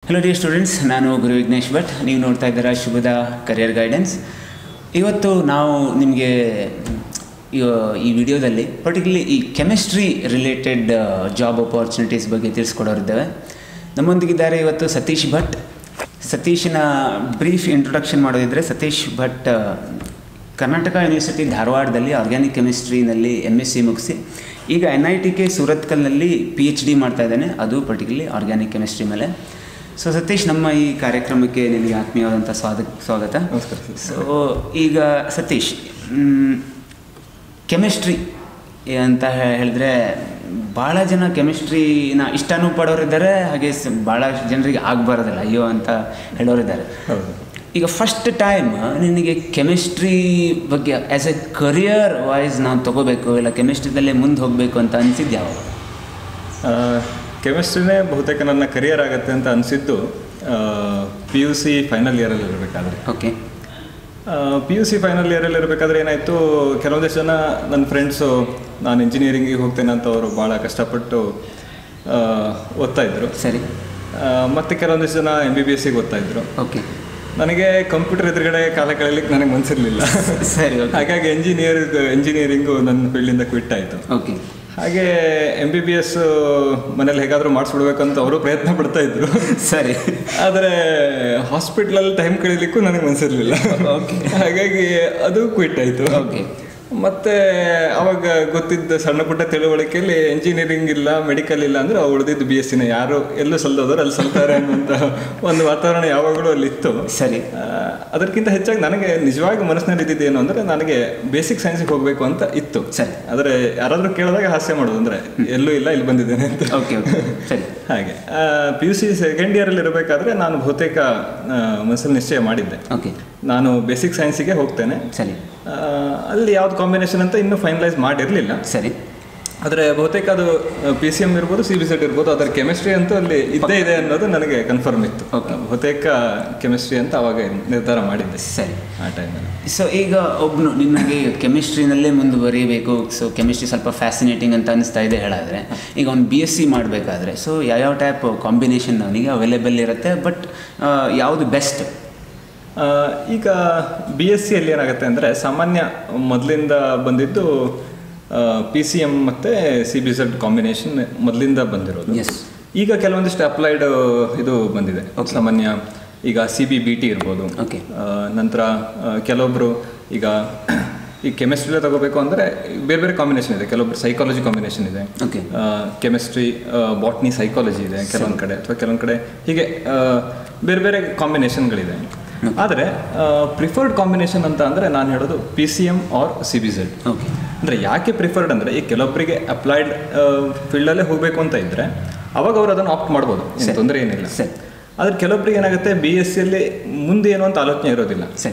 Hello dear students ನಾನು ಗುರು ವಿಘ್ನೇಶ್ ಭಟ್ ನೀವು ನೋಡ್ತಾ ಇದ್ದೀರಾ ಶುಭದ ಕರಿಯರ್ ಗೈಡೆನ್ಸ್ ಇವತ್ತು ನಾವು ನಿಮಗೆ ಈ ವಿಡಿಯೋದಲ್ಲಿ ಪರ್ಟಿಕ್ಯುಲರ್ಲಿ ಈ ಕೆಮಿಸ್ಟ್ರಿ ರಿಲೇಟೆಡ್ ಜಾಬ್ ಅಪಾರ್ಚುನಿಟೀಸ್ ಬಗ್ಗೆ ತಿಳಿಸ್ಕೊಡೋರಿದ್ದೇವೆ ನಮ್ಮೊಂದಿಗಿದ್ದಾರೆ ಇವತ್ತು ಸತೀಶ್ ಭಟ್ ಸತೀಶನ ಬ್ರೀಫ್ ಇಂಟ್ರೊಡಕ್ಷನ್ ಮಾಡೋದಿದ್ರೆ ಸತೀಶ್ ಭಟ್ ಆ, ಕರ್ನಾಟಕ ಯೂನಿವರ್ಸಿಟಿ ಧಾರವಾಡದಲ್ಲಿ ಆರ್ಗ್ಯಾನಿಕ್ ಕೆಮಿಸ್ಟ್ರಿನಲ್ಲಿ ಎಮ್ ಎಸ್ ಸಿ ಮುಗಿಸಿ ಈಗ ಎನ್ ಐ ಟಿ ಕೆ ಸೂರತ್ಕಲ್ನಲ್ಲಿ ಪಿ ಎಚ್ ಡಿ ಮಾಡ್ತಾ ಇದ್ದಾನೆ ಅದು ಪರ್ಟಿಕ್ಯುಲರ್ಲಿ ಆರ್ಗ್ಯಾನಿಕ್ ಕೆಮಿಸ್ಟ್ರಿ ಮೇಲೆ ಸೊ ಸತೀಶ್ ನಮ್ಮ ಈ ಕಾರ್ಯಕ್ರಮಕ್ಕೆ ನಿಮಗೆ ಆತ್ಮೀಯವಾದಂಥ ಸ್ವಾಗತ ಸ್ವಾಗತ ನಮಸ್ಕಾರ ಸರ್. ಸೊ ಈಗ ಸತೀಶ್ ಕೆಮಿಸ್ಟ್ರಿ ಅಂತ ಹೇ- ಹೇಳಿದ್ರೆ ಭಾಳ ಜನ ಕೆಮಿಸ್ಟ್ರಿನ ಇಷ್ಟನೂ ಪಡೋರಿದ್ದಾರೆ ಹಾಗೆ ಸ- ಭಾಳ ಜನರಿಗೆ ಆಗಬಾರ್ದಿಲ್ಲ ಅಯ್ಯೋ ಅಂತ ಹೇಳೋರಿದ್ದಾರೆ ಹೌದು ಈಗ ಫಸ್ಟ್ ಟೈಮ್ ನಿನಗೆ ಕೆಮಿಸ್ಟ್ರಿ ಬಗ್ಗೆ ಆ್ಯಸ್ ಎ ಕರಿಯರ್ ವೈಸ್ ನಾವು ತಗೋಬೇಕು ಇಲ್ಲ ಕೆಮಿಸ್ಟ್ರಿದಲ್ಲೇ ಮುಂದೆ ಹೋಗಬೇಕು ಅಂತ ಅನಿಸಿದ್ದು ಯಾವಾಗ ಕೆಮಿಸ್ಟ್ರಿನೇ ಬಹುತೇಕ ನನ್ನ ಕರಿಯರ್ ಆಗುತ್ತೆ ಅಂತ ಅನಿಸಿದ್ದು ಪಿ ಯು ಸಿ ಫೈನಲ್ ಇಯರಲ್ಲಿ ಇರಬೇಕಾದ್ರೆ okay P U C final ಇಯರಲ್ಲಿ ಇರಬೇಕಾದ್ರೆ ಏನಾಯಿತು ಕೆಲವೊಂದಿಷ್ಟು ಜನ ನನ್ನ ಫ್ರೆಂಡ್ಸು ನಾನು ಇಂಜಿನಿಯರಿಂಗಿಗೆ ಹೋಗ್ತೇನೆ ಅಂತ ಅವರು ಭಾಳ ಕಷ್ಟಪಟ್ಟು ಆ, ಓದ್ತಾ ಇದ್ರು ಸರಿ ಆ, ಮತ್ತೆ ಕೆಲವೊಂದಿಷ್ಟು ಜನ ಎಮ್ ಬಿ ಬಿ ಎಸ್ಸಿಗೆ ಓದ್ತಾ ಇದ್ರು ಓಕೆ ನನಗೆ ಕಂಪ್ಯೂಟರ್ ಎದುರುಗಡೆ ಕಾಲ ಕಳೀಲಿಕ್ಕೆ ನನಗೆ ಮನಸ್ಸಿರಲಿಲ್ಲ ಸರಿ ಓಕೆ ಹಾಗಾಗಿ ಎಂಜಿನಿಯರ್ ಎಂಜಿನಿಯರಿಂಗು ನನ್ನ ಫೀಲ್ಡಿಂದ ಕ್ವಿಟ್ ಆಯಿತು ಓಕೆ ಹಾಗೆ ಎಮ್ ಬಿ ಬಿ ಎಸ್ ಮನೇಲಿ ಹೇಗಾದರೂ ಮಾಡಿಸ್ಬಿಡ್ಬೇಕಂತ ಅವರು ಪ್ರಯತ್ನ ಪಡ್ತಾ ಇದ್ರು ಸರಿ ಆದರೆ ಹಾಸ್ಪಿಟ್ಲಲ್ಲಿ ಟೈಮ್ ಕಳೀಲಿಕ್ಕೂ ನನಗೆ ಮನಸ್ಸಿರಲಿಲ್ಲ Okay. ಹಾಗಾಗಿ ಅದು ಕ್ವಿಟ್ ಆಯಿತು ಓಕೆ ಮತ್ತೆ ಅವಾಗ ಗೊತ್ತಿದ್ದ ಸಣ್ಣ ಪುಟ್ಟ ತಿಳುವಳಿಕೆಯಲ್ಲಿ ಎಂಜಿನಿಯರಿಂಗ್ ಇಲ್ಲ ಮೆಡಿಕಲ್ ಇಲ್ಲ ಅಂದ್ರೆ ಉಳಿದಿದ್ದು ಬಿ ಎಸ್ ಸಿನ ಯಾರು ಎಲ್ಲೂ ಸಲ್ದೋದ್ರು ಅಲ್ಲಿ ಸಲ್ತಾರೆ ಅನ್ನುವಂಥ ಒಂದು ವಾತಾವರಣ ಯಾವಾಗಲೂ ಅಲ್ಲಿ ಇತ್ತು ಸರಿ ಆ, ಅದಕ್ಕಿಂತ ಹೆಚ್ಚಾಗಿ ನನಗೆ ನಿಜವಾಗಿ ಮನಸ್ಸಿನಲ್ಲಿ ಇದ್ದಿದ್ದು ಏನು ಅಂದರೆ ನನಗೆ ಬೇಸಿಕ್ ಸೈನ್ಸಿಗೆ ಹೋಗಬೇಕು ಅಂತ ಇತ್ತು ಸರಿ ಆದರೆ ಯಾರಾದರೂ ಕೇಳಿದಾಗ ಹಾಸ್ಯ ಮಾಡೋದು ಅಂದರೆ ಎಲ್ಲೂ ಇಲ್ಲ ಇಲ್ಲಿ ಬಂದಿದ್ದೇನೆ ಅಂತ ಓಕೆ ಓಕೆ ಸರಿ ಹಾಗೆ ಪಿ ಯು ಸಿ ಸೆಕೆಂಡ್ ಇಯರಲ್ಲಿ ಇರಬೇಕಾದ್ರೆ ನಾನು ಬಹುತೇಕ ಆ, ಮನಸ್ಸಲ್ಲಿ ನಿಶ್ಚಯ ಮಾಡಿದ್ದೆ ಓಕೆ ನಾನು ಬೇಸಿಕ್ ಸೈನ್ಸಿಗೆ ಹೋಗ್ತೇನೆ ಸರಿ ಆ, ಅಲ್ಲಿ ಯಾವ್ದು ಕಾಂಬಿನೇಷನ್ ಅಂತ ಇನ್ನೂ ಫೈನಲೈಸ್ ಮಾಡಿರಲಿಲ್ಲ ಸರಿ ಆದರೆ ಬಹುತೇಕ ಅದು ಪಿ ಸಿ ಎಮ್ ಇರ್ಬೋದು ಸಿ ಬಿ ಸೆಟ್ ಇರ್ಬೋದು ಅದರ ಕೆಮಿಸ್ಟ್ರಿ ಅಂತೂ ಅಲ್ಲಿ ಇದ್ದೇ ಇದೆ ಅನ್ನೋದು ನನಗೆ ಕನ್ಫರ್ಮ್ ಇತ್ತು Okay. ಬಹುತೇಕ ಕೆಮಿಸ್ಟ್ರಿ ಅಂತ ಅವಾಗ ನಿರ್ಧಾರ ಮಾಡಿದ್ದೆ ಸರಿ ಆ ಟೈಮಲ್ಲಿ ಸೊ ಈಗ ಒಬ್ಬನು ನಿಮಗೆ ಕೆಮಿಸ್ಟ್ರಿನಲ್ಲೇ ಮುಂದುವರಿಬೇಕು ಸೊ ಕೆಮಿಸ್ಟ್ರಿ ಸ್ವಲ್ಪ ಫ್ಯಾಸಿನೇಟಿಂಗ್ ಅಂತ ಅನಿಸ್ತಾ ಇದೆ ಹೇಳಿದ್ರೆ ಈಗ ಅವ್ನು ಬಿ ಎಸ್ ಸಿ ಮಾಡಬೇಕಾದ್ರೆ ಸೊ ಯಾವ್ಯಾವ ಟೈಪ್ ಕಾಂಬಿನೇಷನ್ ಅವನಿಗೆ ಅವೈಲೇಬಲ್ ಇರುತ್ತೆ ಬಟ್ ಯಾವುದು ಬೆಸ್ಟ್ ಆ, ಈಗ ಬಿ ಎಸ್ ಸಿಯಲ್ಲಿ ಏನಾಗುತ್ತೆ ಅಂದರೆ ಸಾಮಾನ್ಯ ಮೊದಲಿಂದ ಬಂದಿದ್ದು ಪಿ ಸಿ ಎಮ್ ಮತ್ತು ಸಿ ಬಿ ಸೆಡ್ ಕಾಂಬಿನೇಷನ್ ಮೊದಲಿಂದ ಬಂದಿರೋದು ಎಸ್ ಈಗ ಕೆಲವೊಂದಿಷ್ಟು ಅಪ್ಲೈಡ್ ಇದು ಬಂದಿದೆ ಸಾಮಾನ್ಯ ಈಗ ಸಿ ಬಿ ಬಿ ಟಿ ಇರ್ಬೋದು Okay. ಆ, ನಂತರ ಆ, ಕೆಲವೊಬ್ರು ಈಗ ಈ ಕೆಮಿಸ್ಟ್ರಿಲೇ ತಗೋಬೇಕು ಅಂದರೆ ಬೇರೆ ಬೇರೆ ಕಾಂಬಿನೇಷನ್ ಇದೆ ಕೆಲವೊಬ್ರು ಸೈಕಾಲಜಿ ಕಾಂಬಿನೇಷನ್ ಇದೆ ಓಕೆ ಕೆಮಿಸ್ಟ್ರಿ ಬಾಟ್ನಿ ಸೈಕಾಲಜಿ ಇದೆ ಕೆಲವೊಂದು ಕಡೆ ಅಥವಾ ಕೆಲವೊಂದು ಕಡೆ ಹೀಗೆ ಆ, ಬೇರೆ ಬೇರೆ ಕಾಂಬಿನೇಷನ್ಗಳಿದೆ ಆದರೆ ಪ್ರಿಫರ್ಡ್ ಕಾಂಬಿನೇಷನ್ ಅಂತ ಅಂದರೆ ನಾನು ಹೇಳೋದು P C M R C B Z okay ಅಂದರೆ ಯಾಕೆ ಪ್ರಿಫರ್ಡ್ ಅಂದರೆ ಈ ಕೆಲವೊಬ್ಬರಿಗೆ ಅಪ್ಲೈಡ್ ಫೀಲ್ಡಲ್ಲೇ ಹೋಗಬೇಕು ಅಂತ ಇದ್ದರೆ ಅವಾಗ ಅವರು ಅದನ್ನು ಆಪ್ಟ್ ಮಾಡ್ಬೋದು ಏನು ತೊಂದರೆ ಏನಿಲ್ಲ ಸರಿ ಆದರೆ ಕೆಲವೊಬ್ಬರಿಗೆ ಏನಾಗುತ್ತೆ ಬಿ ಎಸ್ ಸಿಯಲ್ಲಿ ಮುಂದೆ ಏನು ಅಂತ ಆಲೋಚನೆ ಇರೋದಿಲ್ಲ ಸರಿ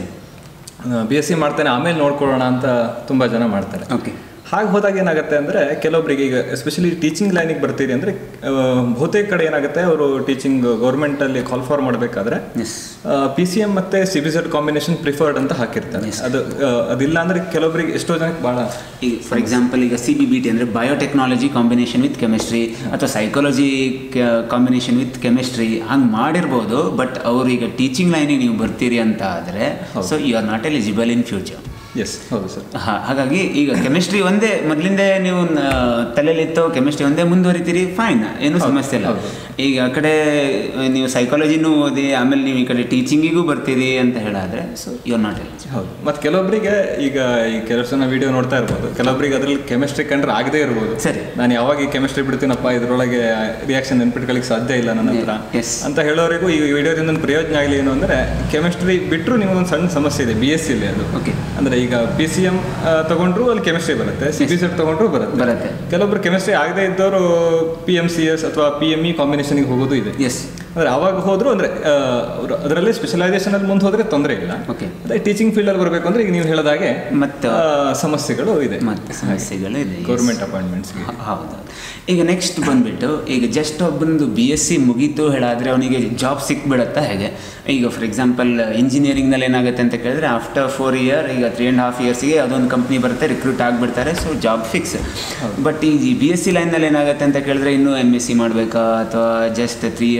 ಬಿ ಎಸ್ ಸಿ ಮಾಡ್ತೇನೆ ಆಮೇಲೆ ನೋಡ್ಕೊಳ್ಳೋಣ ಅಂತ ತುಂಬ ಜನ ಮಾಡ್ತಾರೆ ಓಕೆ ಹಾಗೆ ಹೋದಾಗ ಏನಾಗುತ್ತೆ ಅಂದರೆ ಕೆಲವೊಬ್ಬರಿಗೆ ಈಗ ಎಸ್ಪೆಷಲಿ ಟೀಚಿಂಗ್ ಲೈನಿಗೆ ಬರ್ತೀರಿ ಅಂದರೆ ಬಹುತೇಕ ಕಡೆ ಏನಾಗುತ್ತೆ ಅವರು ಟೀಚಿಂಗ್ ಗೌರ್ಮೆಂಟಲ್ಲಿ ಕಾಲ್ ಫಾರ್ ಮಾಡಬೇಕಾದ್ರೆ ಎಸ್ ಪಿ ಸಿ ಎಮ್ ಮತ್ತು C B Z combination preferred ಅಂತ ಹಾಕಿರ್ತಾರೆ ಅದು ಆ, ಅದಿಲ್ಲ ಅಂದರೆ ಕೆಲವೊಬ್ಬರಿಗೆ ಎಷ್ಟೋ ಜನಕ್ಕೆ ಭಾಳ ಈಗ ಫಾರ್ ಎಕ್ಸಾಂಪಲ್ ಈಗ ಸಿ ಬಿ ಬಿ ಟಿ ಅಂದರೆ ಬಯೋಟೆಕ್ನಾಲಜಿ ಕಾಂಬಿನೇಷನ್ ವಿತ್ ಕೆಮಿಸ್ಟ್ರಿ ಅಥವಾ ಸೈಕಾಲಜಿ ಕಾಂಬಿನೇಷನ್ ವಿತ್ ಕೆಮಿಸ್ಟ್ರಿ ಹಂಗೆ ಮಾಡಿರ್ಬೋದು ಬಟ್ ಅವ್ರು ಈಗ ಟೀಚಿಂಗ್ ಲೈನಿಗೆ ನೀವು ಬರ್ತೀರಿ ಅಂತ ಆದರೆ so you are not eligible in future S ಹೌದು ಸರ್ ಹಾ- ಹಾಗಾಗಿ ಈಗ ಕೆಮಿಸ್ಟ್ರಿ ಒಂದೇ ಮೊದಲಿಂದೇ ನೀವು ನ- ತಲೆಯಲ್ಲಿತ್ತು ಕೆಮಿಸ್ಟ್ರಿ ಒಂದೇ ಮುಂದುವರಿತೀರಿ ಫೈನ್ ಏನೂ ಸಮಸ್ಯೆ ಇಲ್ಲ ಈಗ ಆ ಕಡೆ ಆ, ನೀವು ಸೈಕಾಲಜಿನೂ ಓದಿ ಆಮೇಲೆ ನೀವು ಈ ಕಡೆ ಟೀಚಿಂಗಿಗೂ ಬರ್ತೀರಿ ಅಂತ ಹೇಳಾದ್ರೆ so you are not eligible ಹೌದು ಮತ್ತು ಕೆಲವೊಬ್ಬರಿಗೆ ಈಗ ಈ ಕೆಲವು ಜನ ವಿಡಿಯೋ ನೋಡ್ತಾ ಇರ್ಬೋದು ಕೆಲವೊಬ್ಬರಿಗೆ ಅದರಲ್ಲಿ ಕೆಮಿಸ್ಟ್ರಿ ಕಂಡ್ರೆ ಆಗದೇ ಇರ್ಬೋದು ಸರಿ. ನಾನು ಯಾವಾಗ ಈ ಕೆಮಿಸ್ಟ್ರಿ ಬಿಡ್ತೀನಪ್ಪ ಇದರೊಳಗೆ ರಿಯಾಕ್ಷನ್ ನೆನ್ಪಿಟ್ಕೊಳ್ಳಿಕ್ಕೆ ಸಾಧ್ಯ ಇಲ್ಲ ನನ್ನ ಹತ್ರ ಎಸ್ ಅಂತ ಹೇಳೋರಿಗೂ ಈ ವಿಡಿಯೋದಿಂದ ಒಂದು ಪ್ರಯೋಜನ ಆಗಲಿ ಏನು ಅಂದರೆ ಕೆಮಿಸ್ಟ್ರಿ ಬಿಟ್ಟರು ನಿಮಗೊಂದು ಸಣ್ಣ ಸಮಸ್ಯೆ ಇದೆ ಬಿ ಎಸ್ ಸಿಲಿ ಅದು ಓಕೆ ಅಂದರೆ ಈಗ ಪಿ ಸಿ ಎಮ್ ತಗೊಂಡ್ರು ಅಲ್ಲಿ ಕೆಮಿಸ್ಟ್ರಿ ಬರುತ್ತೆ ಸಿ ಬಿ ಸೆಟ್ ತಗೊಂಡ್ರು ಬರುತ್ತೆ ಬರುತ್ತೆ ಕೆಲವೊಬ್ರು ಕೆಮಿಸ್ಟ್ರಿ ಆಗದೇ ಇದ್ದವರು ಪಿ ಎಮ್ ಸಿ ಎಸ್ ಅಥವಾ ಪಿ ಎಮ್ ಇ ಕಾಂಬಿನೇಷನ್ಗೆ ಹೋಗೋದು ಇದೆ ಎಸ್ ಅಂದರೆ ಅವಾಗ ಹೋದ್ರು ಅಂದರೆ ಅದರಲ್ಲಿ ಸ್ಪೆಷಲೈಸೇಷನ್ ಅಲ್ಲಿ ಮುಂದೆ ಹೋದ್ರೆ ತೊಂದರೆ ಇಲ್ಲ ಓಕೆ ಅದೇ ಟೀಚಿಂಗ್ ಫೀಲ್ಡಲ್ಲಿ ಬರಬೇಕು ಅಂದರೆ ಈಗ ನೀವು ಹೇಳಿದಾಗೆ ಮತ್ತು ಆ, ಸಮಸ್ಯೆಗಳು ಇದೆ ಮತ್ತೆ ಸಮಸ್ಯೆಗಳು ಇದೆ yes. ಗೌರ್ಮೆಂಟ್ ಅಪಾಯಿಂಟ್ಮೆಂಟ್ಸ್ಗೆ ಹ- ಹೌದು ಈಗ ನೆಕ್ಸ್ಟ್ ಬಂದ್ಬಿಟ್ಟು ಈಗ ಜಸ್ಟ್ ಒಬ್ಬನದು ಬಿ ಎಸ್ ಸಿ ಮುಗೀತು ಹೇಳಾದರೆ ಅವನಿಗೆ ಜಾಬ್ ಸಿಕ್ಬಿಡತ್ತಾ ಹೇಗೆ ಈಗ ಫಾರ್ ಎಕ್ಸಾಂಪಲ್ ಇಂಜಿನಿಯರಿಂಗ್ನಲ್ಲಿ ಏನಾಗುತ್ತೆ ಅಂತ ಕೇಳಿದ್ರೆ ಆಫ್ಟರ್ ಫೋರ್ ಇಯರ್ ಈಗ ತ್ರೀ ಆ್ಯಂಡ್ ಹಾಫ್ ಇಯರ್ಸ್ಗೆ ಅದೊಂದು ಕಂಪ್ನಿ ಬರುತ್ತೆ ರಿಕ್ರೂಟ್ ಆಗಿಬಿಡ್ತಾರೆ ಸೊ ಜಾಬ್ ಫಿಕ್ಸ್ ಬಟ್ ಈ ಬಿ ಎಸ್ ಸಿ ಲೈನಲ್ಲಿ ಏನಾಗುತ್ತೆ ಅಂತ ಕೇಳಿದ್ರೆ ಇನ್ನೂ ಎಮ್ ಎಸ್ ಸಿ ಮಾಡಬೇಕಾ ಅಥವಾ ಜಸ್ಟ್ ತ್ರೀ ಇಯರ್ಸಿಗೆ ಜಾಬ್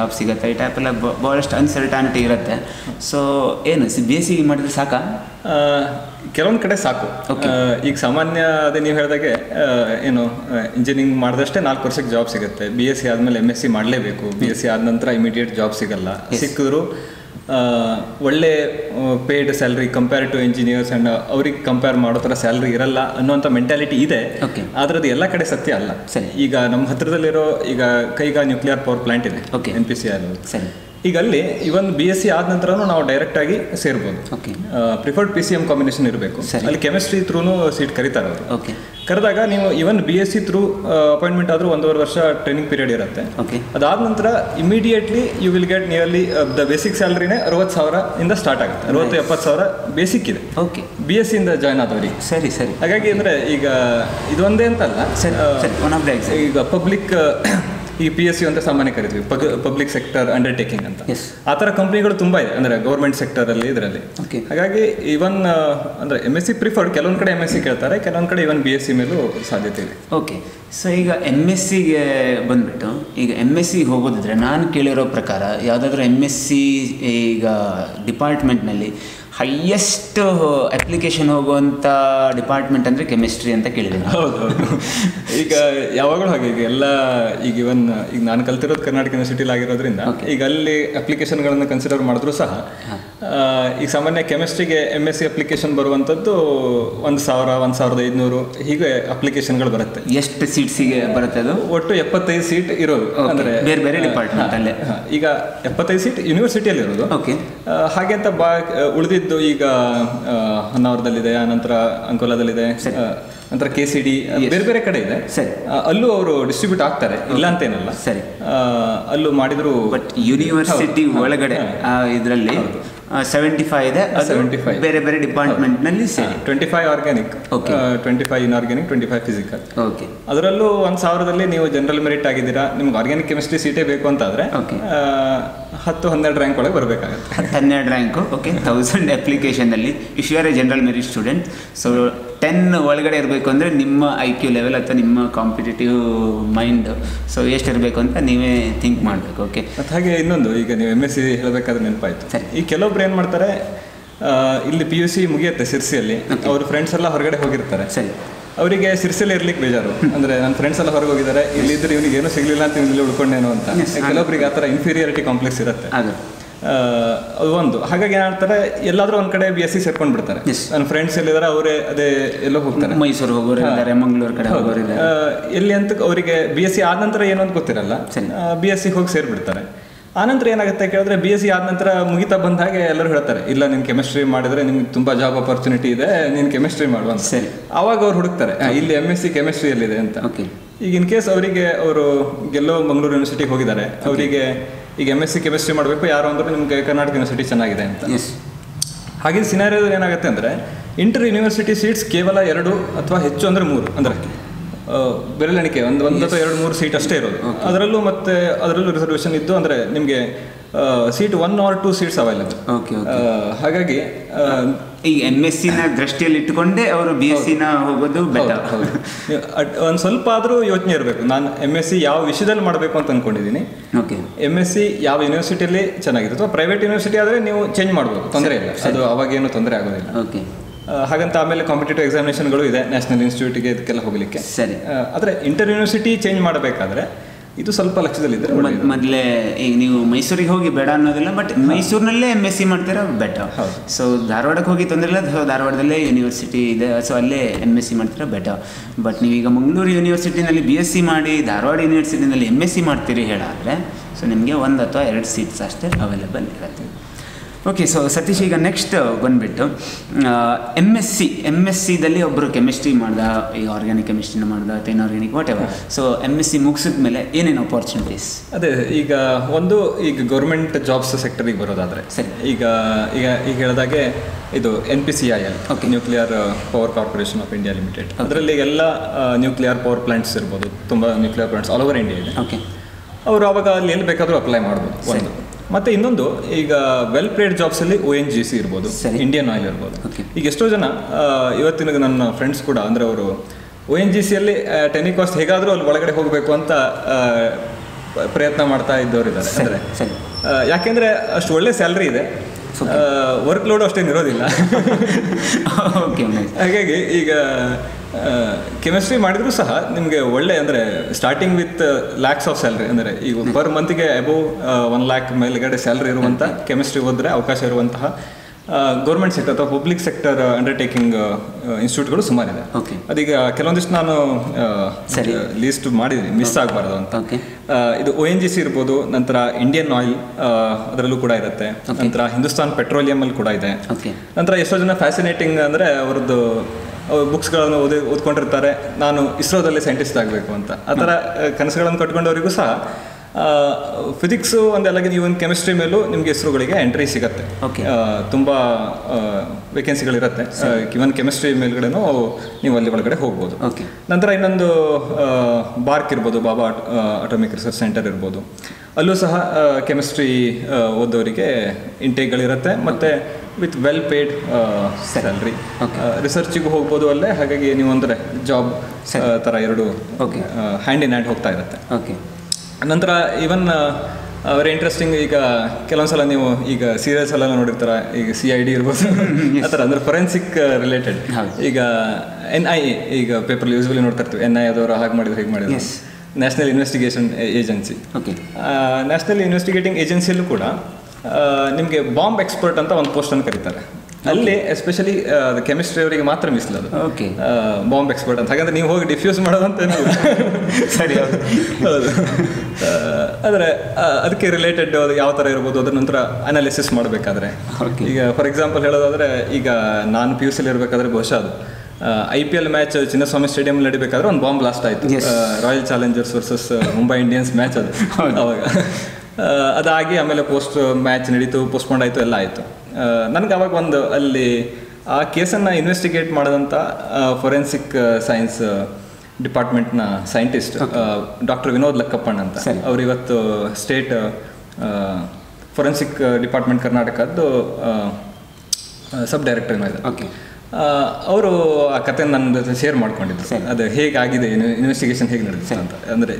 ಜಾಬ್ ಸಿಗುತ್ತೆ ಈ ಟೈಪ್ ಎಲ್ಲ ಬ- ಭಾಳಷ್ಟು ಅನ್ಸರ್ಟಾನಿಟಿ ಇರುತ್ತೆ ಸೊ ಏನು ಸಿ ಬಿ ಎಸ್ ಸಿ ಮಾಡಿದ್ರೆ ಸಾಕಾ ಆ, ಕೆಲವೊಂದ್ ಕಡೆ ಸಾಕು Okay. ಆ, ಈಗ ಸಾಮಾನ್ಯ ಅದೇ ನೀವು ಹೇಳಿದಾಗೆ ಆ, ಏನು ಇಂಜಿನಿಯರಿಂಗ್ ಮಾಡಿದಷ್ಟೇ ನಾಲ್ಕು ವರ್ಷಕ್ಕೆ ಜಾಬ್ ಸಿಗುತ್ತೆ ಬಿ ಎಸ್ ಸಿ ಆದಮೇಲೆ ಎಮ್ ಎಸ್ ಸಿ ಮಾಡಲೇಬೇಕು ಬಿ ಎಸ್ ಸಿ ಆದ ನಂತರ ಇಮಿಡಿಯೇಟ್ ಜಾಬ್ ಸಿಗಲ್ಲ ಸಿಕ್ಕಿದ್ರು ಆ, ಒಳ್ಳೆ paid salary compare to engineers and ಅವ್ರಿಗೆ ಕಂಪೇರ್ ಮಾಡೋ ಥರ ಸ್ಯಾಲ್ರಿ ಇರಲ್ಲ ಅನ್ನೋಂಥ ಮೆಂಟಾಲಿಟಿ ಇದೆ Okay. ಆದ್ರೆ ಅದು ಎಲ್ಲ ಕಡೆ ಸತ್ಯ ಅಲ್ಲ ಸರಿ. ಈಗ ನಮ್ಮ ಹತ್ರದಲ್ಲಿರೋ ಈಗ ಕೈಗಾ ನ್ಯೂಕ್ಲಿಯರ್ ಪವರ್ ಪ್ಲಾಂಟ್ ಇದೆ Okay. ಎನ್ ಪಿ ಸಿ ಅಲ್ಲಿ ಸರಿ ಈಗ ಅಲ್ಲಿ ಇವನ್ ಬಿ ಎಸ್ ಸಿ ಆದ ನಂತರನೂ ನಾವು ಡೈರೆಕ್ಟ್ ಆಗಿ ಸೇರ್ಬೋದು okay preferred P C M combination ಇರಬೇಕು ಸರಿ. ಅಲ್ಲಿ ಕೆಮಿಸ್ಟ್ರಿ ತ್ರೂನು ಸೀಟ್ ಕರೀತಾರೆ ಅವರು ಓಕೆ ಕರೆದಾಗ ನೀವು even B S C through appointment ಆದರೂ ಒಂದೂವರೆ ವರ್ಷ ಟ್ರೈನಿಂಗ್ ಪೀರಿಯಡ್ ಇರುತ್ತೆ ಓಕೆ ಅದಾದ ನಂತರ immediately you will get nearly the basic ಸ್ಯಾಲ್ರಿನೇ ಅರವತ್ತು ಸಾವಿರ ಇಂದ ಸ್ಟಾರ್ಟ್ ಆಗುತ್ತೆ ಅರವತ್ತು ಎಪ್ಪತ್ತು ಸಾವಿರ ಬೇಸಿಕ್ ಇದೆ ಓಕೆ ಬಿ ಎಸ್ ಸಿಯಿಂದ ಜಾಯ್ನ್ ಆದವರಿಗೆ ಸರಿ ಸರಿ ಹಾಗಾಗಿ ಅಂದರೆ ಈಗ ಇದೊಂದೇ ಅಂತಲ್ಲ ಸರಿ ಆ, ಸರಿ ಒನ್ ಆಫ್ ದ ಎಕ್ಸಾಮ್ ಈಗ ಪಬ್ಲಿಕ್ ಈ ಪಿ ಎಸ್ ಸಿ ಅಂತ ಸಾಮಾನ್ಯ ಕರಿತೀವಿ ಪಬ್ಲಿಕ್ ಸೆಕ್ಟರ್ ಅಂಡರ್ಟೇಕಿಂಗ್ ಅಂತ ಎಸ್ ಆ ಥರ ಕಂಪ್ನಿಗಳು ತುಂಬ ಇದೆ ಅಂದರೆ ಗೌರ್ಮೆಂಟ್ ಸೆಕ್ಟರಲ್ಲಿ ಇದರಲ್ಲಿ ಓಕೆ ಹಾಗಾಗಿ ಇವನ್ ಅಂದರೆ ಎಮ್ ಎಸ್ ಸಿ ಪ್ರಿಫರ್ಡ್ ಕೆಲವೊಂದು ಕಡೆ ಎಮ್ ಎಸ್ ಸಿ ಕೇಳ್ತಾರೆ ಕೆಲವೊಂದು ಕಡೆ ಇವನ್ ಬಿ ಎಸ್ ಸಿ ಮೇಲೂ ಸಾಧ್ಯತೆ ಇದೆ ಓಕೆ ಸೊ ಈಗ ಎಮ್ ಎಸ್ ಸಿಗೆ ಬಂದ್ಬಿಟ್ಟು ಈಗ ಎಮ್ ಎಸ್ ಸಿ ಹೋಗೋದಿದ್ರೆ ನಾನು ಕೇಳಿರೋ ಪ್ರಕಾರ ಯಾವುದಾದ್ರೂ ಎಮ್ ಎಸ್ ಸಿ ಈಗ ಡಿಪಾರ್ಟ್ಮೆಂಟ್ನಲ್ಲಿ ಹೈಯೆಸ್ಟ್ ಅಪ್ಲಿಕೇಶನ್ ಹೋಗುವಂಥ ಡಿಪಾರ್ಟ್ಮೆಂಟ್ ಅಂದರೆ ಕೆಮಿಸ್ಟ್ರಿ ಅಂತ ಕೇಳಿದ್ದೀನಿ ಹೌದು ಹೌದು ಈಗ ಯಾವಾಗಲೂ ಹಾಗೆ ಈಗ ಎಲ್ಲ ಈಗ ಇವನ್ ಈಗ ನಾನು ಕಲ್ತಿರೋದು ಕರ್ನಾಟಕ ಯೂನಿವರ್ಸಿಟಿಲಿ ಆಗಿರೋದ್ರಿಂದ ಈಗ ಅಲ್ಲಿ ಅಪ್ಲಿಕೇಶನ್ಗಳನ್ನು ಕನ್ಸಿಡರ್ ಮಾಡಿದ್ರು ಸಹ ಆ, ಈಗ ಸಾಮಾನ್ಯ ಕೆಮಿಸ್ಟ್ರಿಗೆ ಎಮ್ ಎಸ್ ಸಿ ಅಪ್ಲಿಕೇಶನ್ ಬರುವಂಥದ್ದು ಒಂದು ಸಾವಿರ ಒಂದು ಸಾವಿರದ ಐದುನೂರು ಹೀಗೆ ಅಪ್ಲಿಕೇಶನ್ಗಳು ಬರುತ್ತೆ ಎಷ್ಟು ಸೀಟ್ಸಿಗೆ ಬರುತ್ತೆ ಅದು ಒಟ್ಟು ಎಪ್ಪತ್ತೈದು ಸೀಟ್ ಇರೋದು Okay. ಅಂದರೆ ಬೇರೆ ಬೇರೆ ಡಿಪಾರ್ಟ್ಮೆಂಟ್ ಅಲ್ಲೇ ಹಾ, ಈಗ ಎಪ್ಪತ್ತೈದು ಸೀಟ್ ಯೂನಿವರ್ಸಿಟಿಯಲ್ಲಿ ಇರೋದು ಓಕೆ ಆ, ಹಾಗೆ ಅಂತ ಬಾ ಉಳಿದಿದ್ದು ಈಗ ಆ, ಹೊನ್ನಾವರದಲ್ಲಿದೆ ಆನಂತರ ಅಂಕೋಲಾದಲ್ಲಿದೆ ಆ, ನಂತರ ಕೆ ಸಿ ಡಿ ಬೇರೆ ಬೇರೆ ಕಡೆ ಇದೆ ಸರಿ ಆ, ಅಲ್ಲೂ ಅವರು ಡಿಸ್ಟ್ರಿಬ್ಯೂಟ್ ಆಗ್ತಾರೆ ಇಲ್ಲ ಅಂತೇನಲ್ಲ ಸರಿ ಆ, ಅಲ್ಲೂ ಮಾಡಿದ್ರು ಬಟ್ ಯೂನಿವರ್ಸಿಟಿ ಒಳಗಡೆ ಇದರಲ್ಲಿ ಸೆವೆಂಟಿ ಫೈವ್ ಇದೆ ಅದು 75. ಬೇರೆ ಬೇರೆ ಡಿಪಾರ್ಟ್ಮೆಂಟ್ನಲ್ಲಿ ಸರಿ twenty five organic Okay. Twenty five inorganic twenty five physical okay ಅದರಲ್ಲೂ ಒಂದು ಸಾವಿರದಲ್ಲಿ ನೀವು ಜನರಲ್ ಮೆರಿಟ್ ಆಗಿದ್ದೀರಾ ನಿಮ್ಗೆ ಆರ್ಗ್ಯಾನಿಕ್ ಕೆಮಿಸ್ಟ್ರಿ ಸೀಟೇ ಬೇಕು ಅಂತಾದ್ರೆ Okay. ಆ, ಹತ್ತು ಹನ್ನೆರಡು ರ್ಯಾಂಕ್ ಒಳಗೆ ಬರಬೇಕಾಗತ್ತೆ ಹತ್ತು ಹನ್ನೆರಡು ರ್ಯಾಂಕು ಓಕೆ ತೌಸಂಡ್ ಅಪ್ಲಿಕೇಶನಲ್ಲಿ if you are a general merit student so ten ಒಳಗಡೆ ಇರಬೇಕು ಅಂದರೆ ನಿಮ್ಮ ಐ ಕ್ಯೂ ಲೆವೆಲ್ ಅಥವಾ ನಿಮ್ಮ ಕಾಂಪಿಟೇಟಿವ್ ಮೈಂಡ್ ಸೊ ಎಷ್ಟು ಇರಬೇಕು ಅಂತ ನೀವೇ ಥಿಂಕ್ ಮಾಡಬೇಕು ಓಕೆ ಮತ್ತು ಹಾಗೆ ಇನ್ನೊಂದು ಈಗ ನೀವು ಎಮ್ ಎಸ್ ಸಿ ಹೇಳಬೇಕಾದ್ರೆ ನೆನಪಾಯ್ತು ಸರಿ. ಈ ಕೆಲವೊಬ್ರು ಏನು ಮಾಡ್ತಾರೆ ಆ, ಇಲ್ಲಿ ಪಿ ಯು ಸಿ ಮುಗಿಯುತ್ತೆ ಸಿರ್ಸಿಯಲ್ಲಿ ಅವ್ರ ಫ್ರೆಂಡ್ಸ್ ಎಲ್ಲ ಹೊರಗಡೆ ಹೋಗಿರ್ತಾರೆ ಸರಿ ಅವರಿಗೆ ಸಿರ್ಸಿಯಲ್ಲಿ ಇರ್ಲಿಕ್ಕೆ ಬೇಜಾರು ಅಂದ್ರೆ ನನ್ನ ಫ್ರೆಂಡ್ಸ್ ಎಲ್ಲ ಹೊರಗೆ ಹೋಗಿದ್ದಾರೆ ಇಲ್ಲಿದ್ರೆ ಇವನಿಗೆ ಏನೂ ಸಿಗ್ಲಿಲ್ಲ ಅಂತ ಇಲ್ಲಿ ಉಳ್ಕೊಂಡೇನೋ ಅಂತ Yes, ಕೆಲವೊಬ್ರಿಗೆ ಆ ಥರ ಇನ್ಫೀರಿಯಾರಿಟಿ ಕಾಂಪ್ಲೆಕ್ಸ್ ಇರುತ್ತೆ ಅದು ಆ, ಅದು ಒಂದು ಹಾಗಾಗಿ ಏನಾಗ್ತಾರೆ ಎಲ್ಲಾದ್ರೂ ಒಂದ್ ಕಡೆ ಬಿ ಎಸ್ ಸಿ ಸೇರ್ಕೊಂಡು ಬಿಡ್ತಾರೆ Yes. ನನ್ನ ಫ್ರೆಂಡ್ಸ್ ಎಲ್ಲಿದ್ದಾರೆ ಅವರೇ ಅದೇ ಎಲ್ಲೋ ಹೋಗ್ತಾರೆ ಮೈಸೂರು ಹೋಗೋರು ಇದ್ದಾರೆ ಮಂಗಳೂರು ಕಡೆ ಹೋಗೋರು ಇದ್ದಾರೆ ಆ, ಎಲ್ಲಿ ಅಂತ ಅವರಿಗೆ ಬಿ ಎಸ್ ಸಿ ಆದ ನಂತರ ಏನು ಅಂತ ಗೊತ್ತಿರಲ್ಲ ಸರಿ. ಬಿ ಎಸ್ ಸಿ ಹೋಗಿ ಸೇರಿಬಿಡ್ತಾರೆ ಆನಂತರ ಏನಾಗುತ್ತೆ ಕೇಳಿದ್ರೆ ಬಿ ಎಸ್ ಸಿ ಆದ ನಂತರ ಮುಗಿತಾ ಬಂದ ಹಾಗೆ ಎಲ್ಲರೂ ಹೇಳ್ತಾರೆ ಇಲ್ಲ ನೀನು ಕೆಮಿಸ್ಟ್ರಿ ಮಾಡಿದ್ರೆ ನಿಮ್ಗೆ ತುಂಬಾ ಜಾಬ್ ಅಪರ್ಚುನಿಟಿ ಇದೆ ನೀನು ಕೆಮಿಸ್ಟ್ರಿ ಮಾಡುವ ಅಂತ ಸರಿ ಆವಾಗ ಅವ್ರು ಹುಡುಕ್ತಾರೆ ಆ, ಇಲ್ಲಿ ಎಮ್ ಎಸ್ ಸಿ ಕೆಮಿಸ್ಟ್ರಿಯಲ್ಲಿದೆ ಅಂತ ಓಕೆ ಈಗ ಇನ್ ಕೇಸ್ ಅವರಿಗೆ ಅವರು ಗೆಲ್ಲೋ ಮಂಗಳೂರು ಯೂನಿವರ್ಸಿಟಿಗೆ ಹೋಗಿದ್ದಾರೆ ಅವರಿಗೆ ಈಗ ಎಮ್ ಎಸ್ ಸಿ ಕೆಮಿಸ್ಟ್ರಿ ಮಾಡಬೇಕು ಯಾರು ಅಂದ್ರೆ ನಿಮ್ಗೆ ಕರ್ನಾಟಕ ಯೂನಿವರ್ಸಿಟಿ ಚೆನ್ನಾಗಿದೆ ಅಂತ ಎಸ್ ಹಾಗೆ ಸಿನಾರಿಯೋದಲ್ಲಿ ಏನಾಗುತ್ತೆ ಅಂದರೆ ಇಂಟರ್ ಯೂನಿವರ್ಸಿಟಿ ಸೀಟ್ಸ್ ಕೇವಲ ಎರಡು ಅಥವಾ ಹೆಚ್ಚು ಅಂದರೆ ಮೂರು ಅಂದರೆ ಬೆರಳೆಣಿಕೆ ಒಂದು ಒಂದು ಅಥವಾ ಎರಡು ಮೂರು ಸೀಟ್ ಅಷ್ಟೇ ಇರೋದು ಅದರಲ್ಲೂ ಮತ್ತೆ ಅದರಲ್ಲೂ ರಿಸರ್ವೇಷನ್ ಇದ್ದು ಅಂದರೆ ನಿಮಗೆ seat one or two seats available okay okay ಹಾಗಾಗಿ ಆ, ಈಗ ಎಮ್ ಎಸ್ ಸಿನ ದೃಷ್ಟಿಯಲ್ಲಿ ಇಟ್ಟುಕೊಂಡೇ ಅವರು ಬಿ ಎಸ್ ಸಿನ ಹೋಗೋದು ಬೆಟರ್ ನೀವು ಅಟ್- ಒಂದು ಸ್ವಲ್ಪ ಆದರೂ ಯೋಚನೆ ಇರಬೇಕು ನಾನು ಎಮ್ ಎಸ್ ಸಿ ಯಾವ ವಿಷಯದಲ್ಲಿ ಮಾಡಬೇಕು ಅಂತ ಅಂದ್ಕೊಂಡಿದ್ದೀನಿ ಓಕೆ ಎಮ್ ಎಸ್ ಸಿ ಯಾವ ಯೂನಿವರ್ಸಿಟಿಯಲ್ಲಿ ಚೆನ್ನಾಗಿದೆ ಅಥವಾ ಪ್ರೈವೇಟ್ ಯೂನಿವರ್ಸಿಟಿ ಆದರೆ ನೀವು ಚೇಂಜ್ ಮಾಡ್ಬೋದು ತೊಂದರೆ ಇಲ್ಲ ಅದು ಅವಾಗೇನು ತೊಂದರೆ ಆಗೋದಿಲ್ಲ ಓಕೆ ಆ, ಹಾಗಂತ ಆಮೇಲೆ ಕಾಂಪಿಟೇಟಿವ್ ಎಕ್ಸಾಮಿನೇಷನ್ಗಳು ಇದೆ ನ್ಯಾಷನಲ್ ಇನ್ಸ್ಟಿಟ್ಯೂಟ್ಗೆ ಇದಕ್ಕೆಲ್ಲ ಹೋಗಲಿಕ್ಕೆ ಸರಿ ಆದರೆ ಇಂಟರ್ ಯೂನಿವರ್ಸಿಟಿ ಚೇಂಜ್ ಮಾಡಬೇಕಾದ್ರೆ ಇದು ಸ್ವಲ್ಪ ಲಕ್ಷ್ಯದಲ್ಲಿದ್ದರೆ ಒಳ್ಳೆಯದು. ಮೊದಲೇ ಈಗ ನೀವು ಮೈಸೂರಿಗೆ ಹೋಗಿ ಬೇಡ ಅನ್ನೋದಿಲ್ಲ ಬಟ್ ಮೈಸೂರಿನಲ್ಲೇ ಎಮ್ ಎಸ್ ಸಿ ಮಾಡ್ತೀರಾ ಬೆಟರ್ ಹೌದು. ಸೊ ಧಾರವಾಡಕ್ಕೆ ಹೋಗಿ ತೊಂದರೆ ಇಲ್ಲ ಸೊ ಧಾರವಾಡದಲ್ಲೇ ಯೂನಿವರ್ಸಿಟಿ ಇದೆ ಸೊ ಅಲ್ಲೇ ಎಮ್ ಎಸ್ ಸಿ ಮಾಡ್ತೀರಾ ಬೆಟರ್ ಬಟ್ ನೀವೀಗ ಮಂಗಳೂರು ಯೂನಿವರ್ಸಿಟಿನಲ್ಲಿ ಬಿ ಎಸ್ ಸಿ ಮಾಡಿ ಧಾರವಾಡ ಯೂನಿವರ್ಸಿಟಿನಲ್ಲಿ ಎಮ್ ಎಸ್ ಸಿ ಮಾಡ್ತೀರಿ ಹೇಳಾದರೆ ಸೊ ನಿಮಗೆ ಒಂದು ಅಥವಾ ಎರಡು ಸೀಟ್ಸ್ ಅಷ್ಟೇ ಅವೈಲೇಬಲ್ ಇರುತ್ತೆ ಓಕೆ ಸೊ ಸತೀಶ್ ಈಗ ನೆಕ್ಸ್ಟ್ ಬಂದುಬಿಟ್ಟು M S C M S ಸಿದಲ್ಲಿ ಒಬ್ಬರು ಕೆಮಿಸ್ಟ್ರಿ ಮಾಡ್ದ ಈಗ ಆರ್ಗ್ಯಾನಿಕ್ ಕೆಮಿಸ್ಟ್ರಿನ ಮಾಡ್ದ ಅಥವಾ inorganic whatever so M S C ಮುಗಿಸಿದ ಮೇಲೆ ಏನೇನು ಅಪಾರ್ಚುನಿಟೀಸ್ ಅದೇ ಈಗ ಒಂದು ಈಗ ಗೌರ್ಮೆಂಟ್ ಜಾಬ್ಸ್ ಸೆಕ್ಟರಿಗೆ ಬರೋದಾದ್ರೆ ಸರಿ. ಈಗ ಈಗ ಈಗ ಹೇಳಿದಾಗೆ ಇದು N P C I L Okay. Nuclear power corporation of India limited ಅದರಲ್ಲಿ ಎಲ್ಲ ನ್ಯೂಕ್ಲಿಯರ್ ಪವರ್ ಪ್ಲಾಂಟ್ಸ್ ಇರ್ಬೋದು ತುಂಬ nuclear plants all over India ಇದೆ ಓಕೆ ಅವರು ಅವಾಗ ಅಲ್ಲಿ ಎಲ್ಲಿ ಬೇಕಾದರೂ ಅಪ್ಲೈ ಮಾಡ್ಬೋದು ಒಂದು ಮತ್ತೆ ಇನ್ನೊಂದು ಈಗ ವೆಲ್ ಪೇಡ್ ಜಾಬ್ಸ್ ಅಲ್ಲಿ ಒ ಎನ್ ಜಿ ಸಿ ಇರ್ಬೋದು ಸರಿ. ಇಂಡಿಯನ್ ಆಯಿಲ್ ಇರ್ಬೋದು Okay. ಈಗ ಎಷ್ಟೋ ಜನ ಆ, ಇವತ್ತಿನ ನನ್ನ ಫ್ರೆಂಡ್ಸ್ ಕೂಡ ಅಂದ್ರೆ ಅವರು ಒ ಎನ್ ಜಿ ಸಿಯಲ್ಲಿ ಟೆನಿಕಾಸ್ಟ್ ಹೇಗಾದರೂ ಅಲ್ಲಿ ಒಳಗಡೆ ಹೋಗಬೇಕು ಅಂತ ಪ- ಪ್ರಯತ್ನ ಮಾಡ್ತಾ ಇದ್ದವರು ಇದ್ದಾರೆ ಸರಿ ಅಂದರೆ ಸರಿ ಯಾಕೆಂದರೆ ಅಷ್ಟು ಒಳ್ಳೆ ಸ್ಯಾಲ್ರಿ ಇದೆ ವರ್ಕ್ ಲೋಡ್ ಅಷ್ಟೇನು ಇರೋದಿಲ್ಲ ಓಕೆ ಹಾಗಾಗಿ ಈಗ ಕೆಮಿಸ್ಟ್ರಿ ಮಾಡಿದ್ರು ಸಹ ನಿಮಗೆ ಒಳ್ಳೆ ಅಂದರೆ starting with lakhs of salary ಅಂದರೆ ಈಗ ಪರ್ ಮಂತ್ಗೆ ಅಬೋವ್ ಒನ್ ಲ್ಯಾಕ್ ಮೇಲ್ಗಡೆ ಸ್ಯಾಲ್ರಿ ಇರುವಂಥ ಕೆಮಿಸ್ಟ್ರಿ ಓದಿದ್ರೆ ಅವಕಾಶ ಇರುವಂತಹ ಗೌರ್ಮೆಂಟ್ ಸೆಕ್ಟರ್ ಅಥವಾ ಪಬ್ಲಿಕ್ ಸೆಕ್ಟರ್ ಅಂಡರ್ಟೇಕಿಂಗ್ ಇನ್ಸ್ಟಿಟ್ಯೂಟ್ಗಳು ಸುಮಾರಿದೆ ಓಕೆ ಅದೀಗ ಕೆಲವೊಂದಿಷ್ಟು ನಾನು ಸರಿ. ಲೀಸ್ಟ್ ಮಾಡಿದ್ದೀನಿ ಮಿಸ್ ಆಗಬಾರ್ದು ಅಂತ ಓಕೆ ಆ, ಇದು ಒ ಎನ್ ಜಿ ಸಿ ಇರ್ಬೋದು ನಂತರ ಇಂಡಿಯನ್ ಆಯಿಲ್ ಅದರಲ್ಲೂ ಕೂಡ ಇರುತ್ತೆ ನಂತರ ಹಿಂದೂಸ್ತಾನ್ ಪೆಟ್ರೋಲಿಯಂ ಅಲ್ಲಿ ಕೂಡ ಇದೆ ಓಕೆ ನಂತರ ಎಷ್ಟೋ ಜನ ಫ್ಯಾಸಿನೇಟಿಂಗ್ ಅಂದರೆ ಅವ್ರದ್ದು ಬುಕ್ಸ್ಗಳನ್ನು ಓದಿ ಓದ್ಕೊಂಡಿರ್ತಾರೆ ನಾನು ಇಸ್ರೋದಲ್ಲಿ ಸೈಂಟಿಸ್ಟ್ ಆಗಬೇಕು ಅಂತ ಆ ಥರ ಕನಸುಗಳನ್ನು ಕಟ್ಕೊಂಡವರಿಗೂ ಸಹ ಫಿಸಿಕ್ಸು ಒಂದೆಲ್ಲ ನೀವು ಒಂದು ಕೆಮಿಸ್ಟ್ರಿ ಮೇಲೂ ನಿಮಗೆ ಇಸ್ರೋಗಳಿಗೆ ಎಂಟ್ರಿ ಸಿಗುತ್ತೆ Okay. ಆ, ತುಂಬ ವೇಕೆನ್ಸಿಗಳಿರುತ್ತೆ ಇವನ್ ಕೆಮಿಸ್ಟ್ರಿ ಮೇಲ್ಗಡೆನೂ ನೀವು ಅಲ್ಲಿ ಒಳಗಡೆ ಹೋಗ್ಬೋದು ಓಕೆ ನಂತರ ಇನ್ನೊಂದು ಬಾರ್ಕ್ ಇರ್ಬೋದು ಬಾಬಾ ಅಟೋಮಿಕ್ ರಿಸರ್ಚ್ ಸೆಂಟರ್ ಇರ್ಬೋದು ಅಲ್ಲೂ ಸಹ ಕೆಮಿಸ್ಟ್ರಿ ಓದೋರಿಗೆ ಇಂಟೇಕ್ಗಳಿರುತ್ತೆ ಮತ್ತು ವಿತ್ ವೆಲ್ ಪೇಡ್ ಸ್ಯಾಲ್ರಿ ರಿಸರ್ಚಿಗೂ ಹೋಗ್ಬೋದು ಅಲ್ಲೇ ಹಾಗಾಗಿ ನೀವು ಅಂದರೆ ಜಾಬ್ ಥರ ಎರಡು Okay. ಹ್ಯಾಂಡ್ ಇನ್ ಹ್ಯಾಂಡ್ ಹೋಗ್ತಾ ಇರುತ್ತೆ ಓಕೆ ನಂತರ ಇವನ್ ವೆರಿ ಇಂಟ್ರೆಸ್ಟಿಂಗ್ ಈಗ ಕೆಲವೊಂದ್ಸಲ ನೀವು ಈಗ ಸೀರಿಯಲ್ಸ್ ಎಲ್ಲ ನೋಡಿರ್ತಾರ ಈಗ ಸಿ ಐ ಡಿ ಇರ್ಬೋದು ಆ ಥರ ಅಂದ್ರೆ ಫೊರೆನ್ಸಿಕ್ ರಿಲೇಟೆಡ್ ಹೌದು. ಈಗ ಎನ್ ಐ ಎ ಈಗ ಪೇಪರ್ ಯೂಸ್ವಲಿ ನೋಡ್ತಾ ಇರ್ತೀವಿ ಎನ್ ಐ ಅದವರು ಹಾಗೆ ಮಾಡಿದ್ರು ಹೇಗೆ ಮಾಡಿದ್ರು Yes. National investigation agency okay national investigating ಏಜೆನ್ಸಿಯಲ್ಲೂ ಕೂಡ ನಿಮಗೆ ಬಾಂಬ್ ಎಕ್ಸ್ಪರ್ಟ್ ಅಂತ ಒಂದು ಪೋಸ್ಟನ್ನು ಕರೀತಾರೆ ಅಲ್ಲಿ ಎಸ್ಪೆಷಲಿ ಕೆಮಿಸ್ಟ್ರಿ ಅವರಿಗೆ ಮಾತ್ರ ಮೀಸಲದು ಓಕೆ ಬಾಂಬ್ ಎಕ್ಸ್ಪರ್ಟ್ ಅಂತ ಹಾಗಂದ್ರೆ ನೀವು ಹೋಗಿ ಡಿಫ್ಯೂಸ್ ಮಾಡೋದಂತ ಏನಿಲ್ಲ ಸರಿ ಹೌದು ಹೌದು ಆದರೆ ಅದಕ್ಕೆ ರಿಲೇಟೆಡ್ ಯಾವ ಥರ ಇರ್ಬೋದು ಅದರ ನಂತರ ಅನಾಲಿಸಿಸ್ ಮಾಡಬೇಕಾದ್ರೆ Okay. ಈಗ ಫಾರ್ ಎಕ್ಸಾಂಪಲ್ ಹೇಳೋದಾದ್ರೆ ಈಗ ನಾನು ಪಿ ಯು ಸಿಲಿ ಇರಬೇಕಾದ್ರೆ ಬಹುಶಃ ಅದು I P L match Chinnaswamy stadium ನಡಿಬೇಕಾದ್ರೆ ಒಂದು ಬಾಂಬ್ ಬ್ಲಾಸ್ಟ್ ಆಯಿತು Yes. Royal Challengers versus Mumbai Indians match ಅದು ಅವಾಗ ಆ, ಅದಾಗಿ ಆಮೇಲೆ ಪೋಸ್ಟ್ ಮ್ಯಾಚ್ ನಡೀತು ಪೋಸ್ಟ್ಪೋಂಡ್ ಆಯಿತು ಎಲ್ಲ ಆಯಿತು ನನಗೆ ಅವಾಗ ಒಂದು ಅಲ್ಲಿ ಆ ಕೇಸನ್ನು ಇನ್ವೆಸ್ಟಿಗೇಟ್ ಮಾಡಿದಂಥ ಫೊರೆನ್ಸಿಕ್ ಸೈನ್ಸ್ ಡಿಪಾರ್ಟ್ಮೆಂಟ್ನ ಸೈಂಟಿಸ್ಟ್ ಡಾಕ್ಟರ್ ವಿನೋದ್ ಲಕ್ಕಪ್ಪಣ್ಣ ಅಂತ ಸರಿ. ಅವ್ರು ಇವತ್ತು ಸ್ಟೇಟ್ ಫೊರೆನ್ಸಿಕ್ ಡಿಪಾರ್ಟ್ಮೆಂಟ್ ಕರ್ನಾಟಕದ್ದು ಸಬ್ ಡೈರೆಕ್ಟರ್ ಇದ್ದಾರೆ ಓಕೆ ಅವರು ಆ ಕತೆ ನನ್ನ ಜೊತೆ ಶೇರ್ ಮಾಡ್ಕೊಂಡಿದ್ರು ಸರಿ. ಅದು ಹೇಗಾಗಿದೆ ಇನ್ವೆಸ್ಟಿಗೇಷನ್ ಹೇಗೆ ನಡೆದಿದೆ ಅಂತ ಅಂದರೆ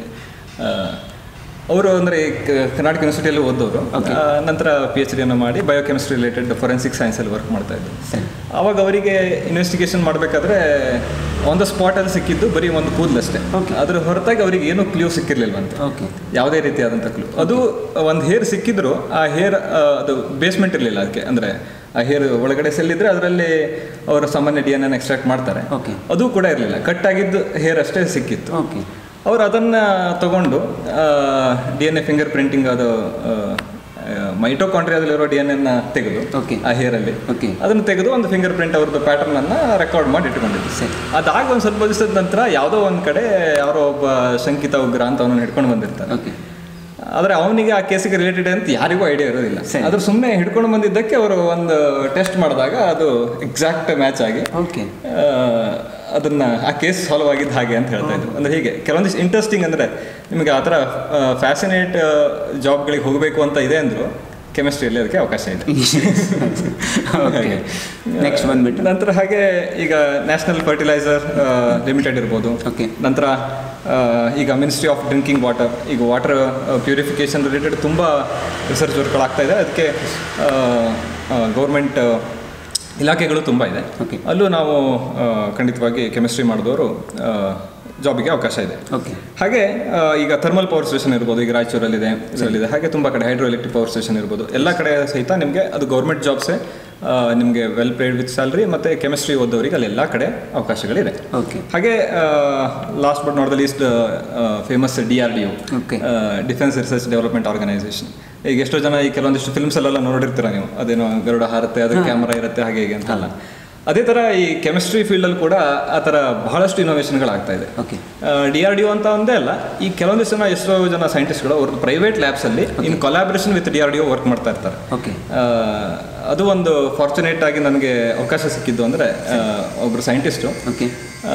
ಅವರು ಅಂದರೆ ಕರ್ನಾಟಕ ಯೂನಿವರ್ಸಿಟಿಯಲ್ಲಿ ಓದೋರು ಆ, ನಂತರ ಪಿ ಎಚ್ ಡಿಯನ್ನು ಮಾಡಿ ಬಯೋಕೆಮಿಸ್ಟ್ರಿ ರಿಲೇಟೆಡ್ ಫೊರೆನ್ಸಿಕ್ ಸೈನ್ಸಲ್ಲಿ ವರ್ಕ್ ಮಾಡ್ತಾ ಇದ್ರು ಸರಿ ಅವಾಗ ಅವರಿಗೆ ಇನ್ವೆಸ್ಟಿಗೇಷನ್ ಮಾಡಬೇಕಾದ್ರೆ ಆನ್ ದ ಸ್ಪಾಟಲ್ಲಿ ಸಿಕ್ಕಿದ್ದು ಬರೀ ಒಂದು ಕೂದಲಷ್ಟೇ Okay. ಅದ್ರ ಹೊರತಾಗಿ ಅವರಿಗೆ ಏನೂ ಕ್ಲೂ ಸಿಕ್ಕಿರ್ಲಿಲ್ವಂತೆ ಓಕೆ ಯಾವುದೇ ರೀತಿಯಾದಂಥ ಕ್ಲೂ ಅದು ಒಂದು ಹೇರ್ ಸಿಕ್ಕಿದ್ರು ಆ ಹೇರ್ ಅದು ಬೇಸ್ಮೆಂಟ್ ಇರಲಿಲ್ಲ ಅದಕ್ಕೆ ಅಂದರೆ ಆ ಹೇರ್ ಒಳಗಡೆ ಸೆಲ್ ಇದ್ರೆ ಅದರಲ್ಲಿ ಅವರು ಸಾಮಾನ್ಯ ಡಿ ಎನ್ ಎನ್ ಎಕ್ಸ್ಟ್ರಾಕ್ಟ್ ಮಾಡ್ತಾರೆ ಓಕೆ ಅದು ಕೂಡ ಇರಲಿಲ್ಲ ಕಟ್ ಆಗಿದ್ದು ಹೇರ್ ಅಷ್ಟೇ ಸಿಕ್ಕಿತ್ತು ಓಕೆ ಅವರು ಅದನ್ನು ತಗೊಂಡು D N A fingerprinting ಅದು ಮೈಟೋಕಾಂಟ್ರಿಯಾದಲ್ಲಿರೋ ಡಿ ಎನ್ ಎನ್ನ ತೆಗೆದು ಓಕೆ ಆ ಹೇರಲ್ಲಿ ಓಕೆ ಅದನ್ನು ತೆಗೆದು ಒಂದು ಫಿಂಗರ್ ಪ್ರಿಂಟ್ ಅವ್ರದ್ದು ಪ್ಯಾಟರ್ನ್ ಅನ್ನ ರೆಕಾರ್ಡ್ ಮಾಡಿ ಇಟ್ಕೊಂಡಿದ್ದು ಸರಿ. ಅದಾಗ ಒಂದು ಸ್ವಲ್ಪ ದಿವಸದ ನಂತರ ಯಾವುದೋ ಒಂದು ಕಡೆ ಯಾರೋ ಒಬ್ಬ ಶಂಕಿತ ಉಗ್ರ ಅಂತ ಅವನನ್ನು ಹಿಡ್ಕೊಂಡು ಬಂದಿರ್ತಾರೆ ಓಕೆ ಆದರೆ ಅವನಿಗೆ ಆ ಕೇಸಿಗೆ ರಿಲೇಟೆಡ್ ಅಂತ ಯಾರಿಗೂ ಐಡಿಯಾ ಇರೋದಿಲ್ಲ ಸರಿ. ಅದ್ರ ಸುಮ್ಮನೆ ಹಿಡ್ಕೊಂಡು ಬಂದಿದ್ದಕ್ಕೆ ಅವರು ಒಂದು ಟೆಸ್ಟ್ ಮಾಡಿದಾಗ ಅದು ಎಕ್ಸಾಕ್ಟ್ ಮ್ಯಾಚ್ ಆಗಿ ಓಕೆ ಆ, ಅದನ್ನ ಆ ಕೇಸ್ ಸಾಲ್ವ್ ಆಗಿದ್ದು ಹಾಗೆ ಅಂತ ಹೇಳ್ತಾ ಇದ್ರು ಅಂದ್ರೆ ಹೀಗೆ ಕೆಲವೊಂದಿಷ್ಟು ಇಂಟ್ರೆಸ್ಟಿಂಗ್ ಅಂದ್ರೆ ನಿಮಗೆ ಆ ಥರ ಫ್ಯಾಸಿನೇಟ್ ಜಾಬ್ಗಳಿಗೆ ಹೋಗಬೇಕು ಅಂತ ಇದೆ ಅಂದ್ರು ಕೆಮಿಸ್ಟ್ರಿಯಲ್ಲಿ ಅದಕ್ಕೆ ಅವಕಾಶ ಇದೆ ಓಕೆ ನೆಕ್ಸ್ಟ್ ಬಂದ್ಬಿಟ್ಟು ನಂತರ ಹಾಗೆ ಈಗ ನ್ಯಾಷನಲ್ ಫರ್ಟಿಲೈಸರ್ ಲಿಮಿಟೆಡ್ ಇರ್ಬೋದು ಓಕೆ ನಂತರ ಆ, ಈಗ ಮಿನಿಸ್ಟ್ರಿ ಆಫ್ ಡ್ರಿಂಕಿಂಗ್ ವಾಟರ್ ಈಗ ವಾಟರ್ ಪ್ಯೂರಿಫಿಕೇಷನ್ ರಿಲೇಟೆಡ್ ತುಂಬ ರಿಸರ್ಚ್ ವರ್ಕ್ಗಳಾಗ್ತಾ ಇದೆ ಅದಕ್ಕೆ ಗೌರ್ಮೆಂಟ್ ಇಲಾಖೆಗಳು ತುಂಬ ಇದೆ Okay. ಅಲ್ಲೂ ನಾವು ಆ, ಖಂಡಿತವಾಗಿ ಕೆಮಿಸ್ಟ್ರಿ ಮಾಡಿದವರು ಜಾಬಿಗೆ ಅವಕಾಶ ಇದೆ ಓಕೆ ಹಾಗೆ ಆ, ಈಗ ಥರ್ಮಲ್ ಪವರ್ ಸ್ಟೇಷನ್ ಇರ್ಬೋದು ಈಗ ರಾಯಚೂರಲ್ಲಿದೆ ಇದರಲ್ಲಿದೆ ಹಾಗೆ ತುಂಬ ಕಡೆ ಹೈಡ್ರೋ ಎಲೆಕ್ಟ್ರಿಕ್ ಪವರ್ ಸ್ಟೇಷನ್ ಇರ್ಬೋದು ಎಲ್ಲ ಕಡೆ ಸಹಿತ ನಿಮಗೆ ಅದು ಗೌರ್ಮೆಂಟ್ ಜಾಬ್ಸೇ ನಿಮಗೆ ವೆಲ್ ಪೇಡ್ ವಿತ್ ಸ್ಯಾಲ್ರಿ ಮತ್ತು ಕೆಮಿಸ್ಟ್ರಿ ಓದೋರಿಗೆ ಅಲ್ಲೆಲ್ಲ ಕಡೆ ಅವಕಾಶಗಳಿದೆ ಓಕೆ ಹಾಗೆ last but not the least famous D R D U Okay. Defence research development organisation ಈಗ ಎಷ್ಟೋ ಜನ ಈ ಕೆಲವೊಂದಿಷ್ಟು ಫಿಲ್ಮ್ಸ್ ಅಲ್ಲೆಲ್ಲ ನೋಡಿರ್ತೀರ ನೀವು ಅದೇನೋ ಗರುಡ ಹಾರುತ್ತೆ ಅದಕ್ಕೆ ಕ್ಯಾಮರಾ ಇರುತ್ತೆ ಹಾಗೆ ಹೀಗೆ ಅಂತಲ್ಲ ಅದೇ ಥರ ಈ ಕೆಮಿಸ್ಟ್ರಿ ಫೀಲ್ಡಲ್ಲಿ ಕೂಡ ಆ ಥರ ಬಹಳಷ್ಟು ಇನೋವೇಷನ್ಗಳಾಗ್ತಾ ಇದೆ okay D R D O ಅಂತ ಒಂದೇ ಅಲ್ಲ ಈ ಕೆಲವೊಂದಿಷ್ಟು ಜನ ಎಷ್ಟೋ ಜನ ಸೈಂಟಿಸ್ಟ್ಗಳು ಅವ್ರದ್ದು ಪ್ರೈವೇಟ್ ಲ್ಯಾಬ್ಸಲ್ಲಿ in collaboration with D R D O work ಮಾಡ್ತಾ ಇರ್ತಾರೆ ಓಕೆ ಆ, ಅದು ಒಂದು ಫಾರ್ಚುನೇಟ್ ಆಗಿ ನನಗೆ ಅವಕಾಶ ಸಿಕ್ಕಿದ್ದು ಅಂದರೆ ಒಬ್ಬರು ಸೈಂಟಿಸ್ಟು ಓಕೆ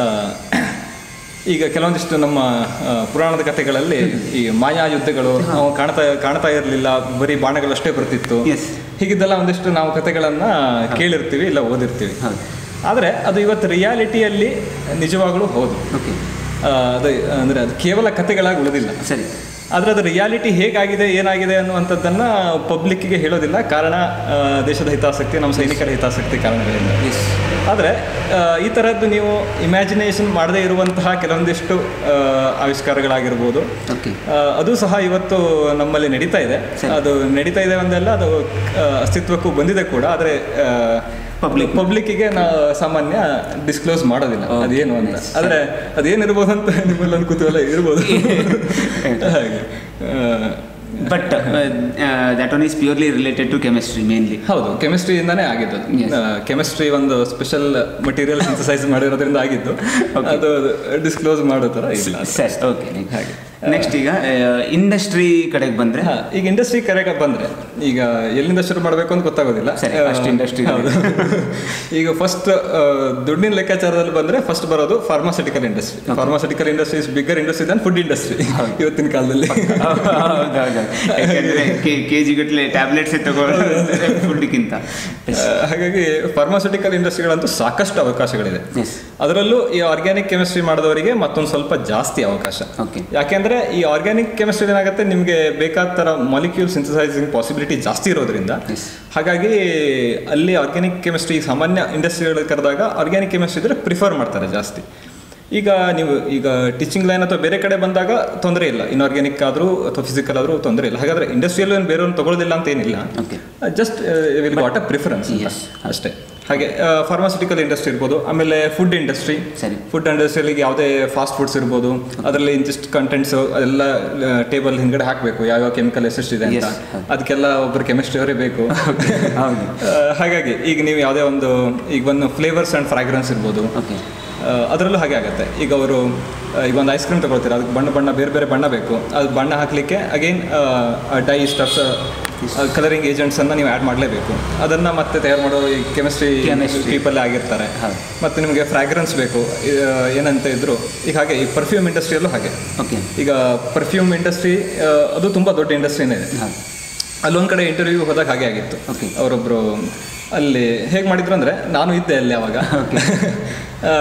ಈಗ ಕೆಲವೊಂದಿಷ್ಟು ನಮ್ಮ ಆ, ಪುರಾಣದ ಕಥೆಗಳಲ್ಲಿ ಈ ಮಾಯಾ ಯುದ್ಧಗಳು ನಾವು ಕಾಣ್ತಾ ಕಾಣ್ತಾ ಇರಲಿಲ್ಲ ಬರೀ ಬಾಣಗಳಷ್ಟೇ ಬರ್ತಿತ್ತು ಎಸ್ ಹೀಗಿದ್ದೆಲ್ಲ ಒಂದಿಷ್ಟು ನಾವು ಕಥೆಗಳನ್ನು ಕೇಳಿರ್ತೀವಿ ಇಲ್ಲ ಓದಿರ್ತೀವಿ ಹೌದು ಆದರೆ ಅದು ಇವತ್ತು ರಿಯಾಲಿಟಿಯಲ್ಲಿ ನಿಜವಾಗ್ಲೂ ಹೌದು ಓಕೆ ಆ, ಅದು ಅಂದರೆ ಅದು ಕೇವಲ ಕಥೆಗಳಾಗಿ ಉಳಿದಿಲ್ಲ ಸರಿ ಆದರೆ ಅದು ರಿಯಾಲಿಟಿ ಹೇಗಾಗಿದೆ ಏನಾಗಿದೆ ಅನ್ನುವಂಥದ್ದನ್ನು ಪಬ್ಲಿಕ್ಕಿಗೆ ಹೇಳೋದಿಲ್ಲ ಕಾರಣ ಆ, ದೇಶದ ಹಿತಾಸಕ್ತಿ ನಮ್ಮ ಸೈನಿಕರ ಹಿತಾಸಕ್ತಿ ಕಾರಣಗಳಿಂದ ಎಸ್ ಆದರೆ ಈ ಥರದ್ದು ನೀವು ಇಮ್ಯಾಜಿನೇಷನ್ ಮಾಡದೇ ಇರುವಂತಹ ಕೆಲವೊಂದಿಷ್ಟು ಆ, ಆವಿಷ್ಕಾರಗಳಾಗಿರ್ಬೋದು ಓಕೆ ಆ, ಅದು ಸಹ ಇವತ್ತು ನಮ್ಮಲ್ಲಿ ನಡೀತಾ ಇದೆ ಅದು ನಡೀತಾ ಇದೆ ಒಂದೆಲ್ಲ ಅದು ಆ, ಅಸ್ತಿತ್ವಕ್ಕೂ ಬಂದಿದೆ ಕೂಡ ಆದರೆ Public. ಪಬ್ಲಿಕ್ಕಿಗೆ ನಾವು ಸಾಮಾನ್ಯ ಡಿಸ್ಕ್ಲೋಸ್ ಮಾಡೋದಿಲ್ಲ ಅದೇನು ಅಂತ ಆದರೆ ಅದೇನಿರ್ಬೋದು ಅಂತ ನಿಮ್ಮಲ್ಲಿ ಒಂದು ಕುತೂಹಲ ಇರ್ಬೋದು ಹಾಗೆ ಆ, but that one is purely related to chemistry mainly ಹೌದು ಕೆಮಿಸ್ಟ್ರಿಯಿಂದಾನೇ ಆಗಿದ್ದು Yes. ಕೆಮಿಸ್ಟ್ರಿ ಒಂದು ಸ್ಪೆಷಲ್ ಮಟೀರಿಯಲ್ ಸಿಂಥಸೈಸ್ ಮಾಡಿರೋದ್ರಿಂದ ಆಗಿದ್ದು ಅದು ಡಿಸ್ಕ್ಲೋಸ್ ಮಾಡೋ ಥರ ಇಲ್ಲ ಸರಿ ಓಕೆ ಹಾಗೆ. ನೆಕ್ಸ್ಟ್ ಈಗ ಇಂಡಸ್ಟ್ರಿ ಕಡೆಗೆ ಬಂದರೆ ಹಾ, ಈಗ ಇಂಡಸ್ಟ್ರಿ ಕರೆಗೆ ಬಂದ್ರೆ ಈಗ ಎಲ್ಲಿಂದ ಶುರು ಮಾಡಬೇಕು ಅಂತ ಗೊತ್ತಾಗೋದಿಲ್ಲ ಸರಿ, ಆ, ಅಷ್ಟು industry ಹೌದು. ಈಗ ಫಸ್ಟ್ ದುಡ್ಡಿನ ಲೆಕ್ಕಾಚಾರದಲ್ಲಿ ಬಂದ್ರೆ ಫಸ್ಟ್ ಬರೋದು pharmaceutical industry pharmaceutical industry is bigger industry than food industry ಇವತ್ತಿನ ಕಾಲದಲ್ಲಿ ಹೌದೌದು ಯಾಕಂದ್ರೆ ಕೆ ಜಿ ಗಟ್ಟಲೆ ಟ್ಯಾಬ್ಲೆಟ್ಸ್ ತಗೊಳ್ಳೋದು ಫುಡ್ಗಿಂತ ಆ, ಹಾಗಾಗಿ ಫಾರ್ಮಾಸ್ಯೂಟಿಕಲ್ ಇಂಡಸ್ಟ್ರಿಗಳಂತೂ ಸಾಕಷ್ಟು ಅವಕಾಶಗಳಿದೆ ಎಸ್ ಅದರಲ್ಲೂ ಈ ಆರ್ಗ್ಯಾನಿಕ್ ಕೆಮಿಸ್ಟ್ರಿ ಮಾಡಿದವರಿಗೆ ಮತ್ತೊಂದು ಸ್ವಲ್ಪ ಜಾಸ್ತಿ ಅವಕಾಶ ಓಕೆ ಯಾಕೆಂದ್ರೆ ಈ ಆರ್ಗ್ಯಾನಿಕ್ ಕೆಮಿಸ್ಟ್ರಿ ಏನಾಗುತ್ತೆ ನಿಮಗೆ ಬೇಕಾದ ಥರ ಮಾಲಿಕ್ಯೂಲ್ ಸಿಂಥಸೈಸಿಂಗ್ ಪಾಸಿಬಿಲಿಟಿ ಜಾಸ್ತಿ ಇರೋದ್ರಿಂದ ಎಸ್ ಹಾಗಾಗಿ ಅಲ್ಲಿ ಆರ್ಗ್ಯಾನಿಕ್ ಕೆಮಿಸ್ಟ್ರಿ ಸಾಮಾನ್ಯ ಇಂಡಸ್ಟ್ರಿಗಳು ಕರೆದಾಗ ಆರ್ಗ್ಯಾನಿಕ್ ಕೆಮಿಸ್ಟ್ರಿ ಇದ್ರೆ ಪ್ರಿಫರ್ ಮಾಡ್ತಾರೆ ಜಾಸ್ತಿ ಈಗ ನೀವು ಈಗ ಟೀಚಿಂಗ್ ಲೈನ್ ಅಥವಾ ಬೇರೆ ಕಡೆ ಬಂದಾಗ ತೊಂದರೆ ಇಲ್ಲ ಇನ್ಆರ್ಗ್ಯಾನಿಕ್ ಆದರೂ ಅಥವಾ ಫಿಸಿಕಲ್ ಆದರೂ ತೊಂದರೆ ಇಲ್ಲ ಹಾಗಾದ್ರೆ ಇಂಡಸ್ಟ್ರಿಯಲ್ಲೂ ಏನು ಬೇರೆಯವ್ರನ್ನ ತಗೊಳ್ಳೋದಿಲ್ಲ ಅಂತ ಏನಿಲ್ಲ okay just will got a preference Yes. ಅಷ್ಟೇ ಹಾಗೆ ಫಾರ್ಮಾಸ್ಯೂಟಿಕಲ್ ಇಂಡಸ್ಟ್ರಿ ಇರ್ಬೋದು ಆಮೇಲೆ ಫುಡ್ ಇಂಡಸ್ಟ್ರಿ ಸರಿ ಫುಡ್ ಇಂಡಸ್ಟ್ರಿಯಲ್ಲಿ ಯಾವುದೇ ಫಾಸ್ಟ್ ಫುಡ್ಸ್ ಇರ್ಬೋದು ಅದರಲ್ಲಿ ಇಂತಿಷ್ಟು ಕಂಟೆಂಟ್ಸ್ ಅದೆಲ್ಲ ಟೇಬಲ್ ಹಿಂದ್ಗಡೆ ಹಾಕಬೇಕು ಯಾವ್ಯಾವ ಕೆಮಿಕಲ್ ಎಷ್ಟೆಷ್ಟಿದೆ ಅಂತ Yes, ಹೌದು. ಅದಕ್ಕೆಲ್ಲ ಒಬ್ಬರು ಕೆಮಿಸ್ಟ್ರಿ ಅವರೇ ಬೇಕು ಹೌದು ಆ, ಹಾಗಾಗಿ ಈಗ ನೀವು ಯಾವುದೇ ಒಂದು ಈಗ ಒಂದು ಫ್ಲೇವರ್ಸ್ ಆ್ಯಂಡ್ ಫ್ರಾಗ್ರೆನ್ಸ್ ಇರ್ಬೋದು ಓಕೆ ಆ, ಅದರಲ್ಲೂ ಹಾಗೆ ಆಗುತ್ತೆ ಈಗ ಅವರು ಈಗ ಒಂದು ಐಸ್ ಕ್ರೀಮ್ ತಗೊಳ್ತೀರಾ ಅದಕ್ಕೆ ಬಣ್ಣ ಬಣ್ಣ ಬೇರೆ ಬೇರೆ ಬಣ್ಣ ಬೇಕು ಅದು ಬಣ್ಣ ಹಾಕಲಿಕ್ಕೆ ಅಗೈನ್ ಡೈ ಸ್ಟಫ್ಸ್ ಕಲರಿಂಗ್ ಏಜೆಂಟ್ಸನ್ನು ನೀವು ಆ್ಯಡ್ ಮಾಡಲೇಬೇಕು ಅದನ್ನು ಮತ್ತೆ ತಯಾರು ಮಾಡೋ ಈ ಕೆಮಿಸ್ಟ್ರಿ Chemistry. ಪೀಪಲ್ಲೇ ಆಗಿರ್ತಾರೆ ಹೌದು. ಮತ್ತು ನಿಮಗೆ ಫ್ರಾಗ್ರೆನ್ಸ್ ಬೇಕು ಈ, ಆ, ಏನಂತ ಇದ್ರು ಈಗ ಹಾಗೆ ಈ ಪರ್ಫ್ಯೂಮ್ ಇಂಡಸ್ಟ್ರಿಯಲ್ಲೂ ಹಾಗೆ ಓಕೆ ಈಗ ಪರ್ಫ್ಯೂಮ್ ಇಂಡಸ್ಟ್ರಿ ಅದು ತುಂಬ ದೊಡ್ಡ ಇಂಡಸ್ಟ್ರಿನೇ ಇದೆ ಹೌದು ಅಲ್ಲೊಂದು ಕಡೆ ಇಂಟರ್ವ್ಯೂ ಹೋದಾಗ ಹಾಗೆ ಆಗಿತ್ತು Okay. ಅವರೊಬ್ಬರು ಅಲ್ಲಿ ಹೇಗೆ ಮಾಡಿದ್ರು ಅಂದರೆ ನಾನು ಇದ್ದೆ ಅಲ್ಲಿ ಅವಾಗ ಆ,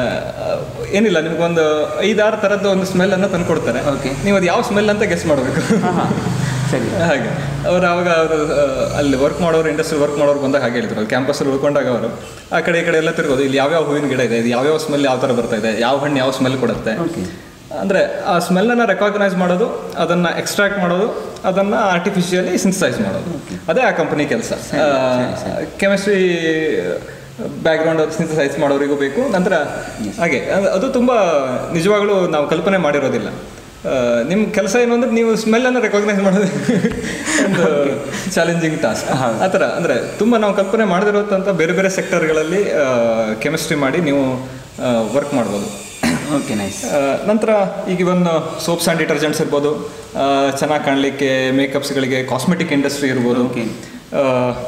ಏನಿಲ್ಲ ನಿಮ್ಗೊಂದು ಐದಾರು ಥರದ್ದು ಒಂದು ಸ್ಮೆಲ್ಲನ್ನು ತಂದು ಕೊಡ್ತಾರೆ Okay. ನೀವು ಅದು ಯಾವ ಸ್ಮೆಲ್ ಅಂತ ಗೆಸ್ ಮಾಡಬೇಕು ಹಾಂ ಹಾಂ ಸರಿ ಹಾಗೆ ಅವರು ಅವಾಗ ಅವರು ಅಲ್ಲಿ ವರ್ಕ್ ಮಾಡೋರು ಇಂಡಸ್ಟ್ರಿ ವರ್ಕ್ ಮಾಡೋರು ಬಂದಾಗ ಹಾಗೆ ಹೇಳಿದ್ರು ಅಲ್ಲಿ ಕ್ಯಾಂಪಸ್ಸಲ್ಲಿ ಉಳ್ಕೊಂಡಾಗ ಅವರು ಆ ಕಡೆ ಈ ಕಡೆ ಎಲ್ಲ ತಿರ್ಗೋದು ಇಲ್ಲಿ ಯಾವ್ಯಾವ ಹೂವಿನ ಗಿಡ ಇದೆ ಇದು ಯಾವ್ಯಾವ ಸ್ಮೆಲ್ ಯಾವ ಥರ ಬರ್ತಾ ಇದೆ ಯಾವ ಹಣ್ಣು ಯಾವ ಸ್ಮೆಲ್ ಕೊಡುತ್ತೆ ಓಕೆ ಅಂದರೆ ಆ ಸ್ಮೆಲ್ಲನ್ನು ರೆಕಾಗ್ನೈಸ್ ಮಾಡೋದು ಅದನ್ನು ಎಕ್ಸ್ಟ್ರಾಕ್ಟ್ ಮಾಡೋದು ಅದನ್ನು ಆರ್ಟಿಫಿಷಿಯಲಿ ಸಿಂಥಸೈಸ್ ಮಾಡೋದು ಅದೇ ಆ ಕಂಪನಿ ಕೆಲಸ ಕೆಮಿಸ್ಟ್ರಿ ಬ್ಯಾಕ್ಗ್ರೌಂಡ್ ಸಿಂಥಸೈಸ್ ಮಾಡೋರಿಗೂ ಬೇಕು ನಂತರ ಹಾಗೆ ಅದು- ಅದು ತುಂಬ ನಿಜವಾಗ್ಲೂ ನಾವು ಕಲ್ಪನೆ ಮಾಡಿರೋದಿಲ್ಲ ನಿಮ್ಮ ಕೆಲಸ ಏನು ಅಂದ್ರೆ ನೀವು ಸ್ಮೆಲ್ಲನ್ನು ರೆಕಾಗ್ನೈಸ್ ಮಾಡೋದು ಒಂದು ಚಾಲೆಂಜಿಂಗ್ ಟಾಸ್ಕ್ ಆ ಥರ ಅಂದರೆ ತುಂಬ ನಾವು ಕಲ್ಪನೆ ಮಾಡದಿರೋಂಥ ಬೇರೆ ಬೇರೆ ಸೆಕ್ಟರ್ಗಳಲ್ಲಿ ಕೆಮಿಸ್ಟ್ರಿ ಮಾಡಿ ನೀವು ವರ್ಕ್ ಮಾಡ್ಬೋದು ಓಕೆ ನೈಸ್ ಆ, ನಂತರ ಈಗ ಇವನ್ ಸೋಪ್ಸ್ ಆ್ಯಂಡ್ ಡಿಟರ್ಜೆಂಟ್ಸ್ ಇರ್ಬೋದು ಚೆನ್ನಾಗಿ ಕಾಣಲಿಕ್ಕೆ ಮೇಕಪ್ಸ್ಗಳಿಗೆ ಕಾಸ್ಮೆಟಿಕ್ ಇಂಡಸ್ಟ್ರಿ ಇರ್ಬೋದು Okay. ಆ,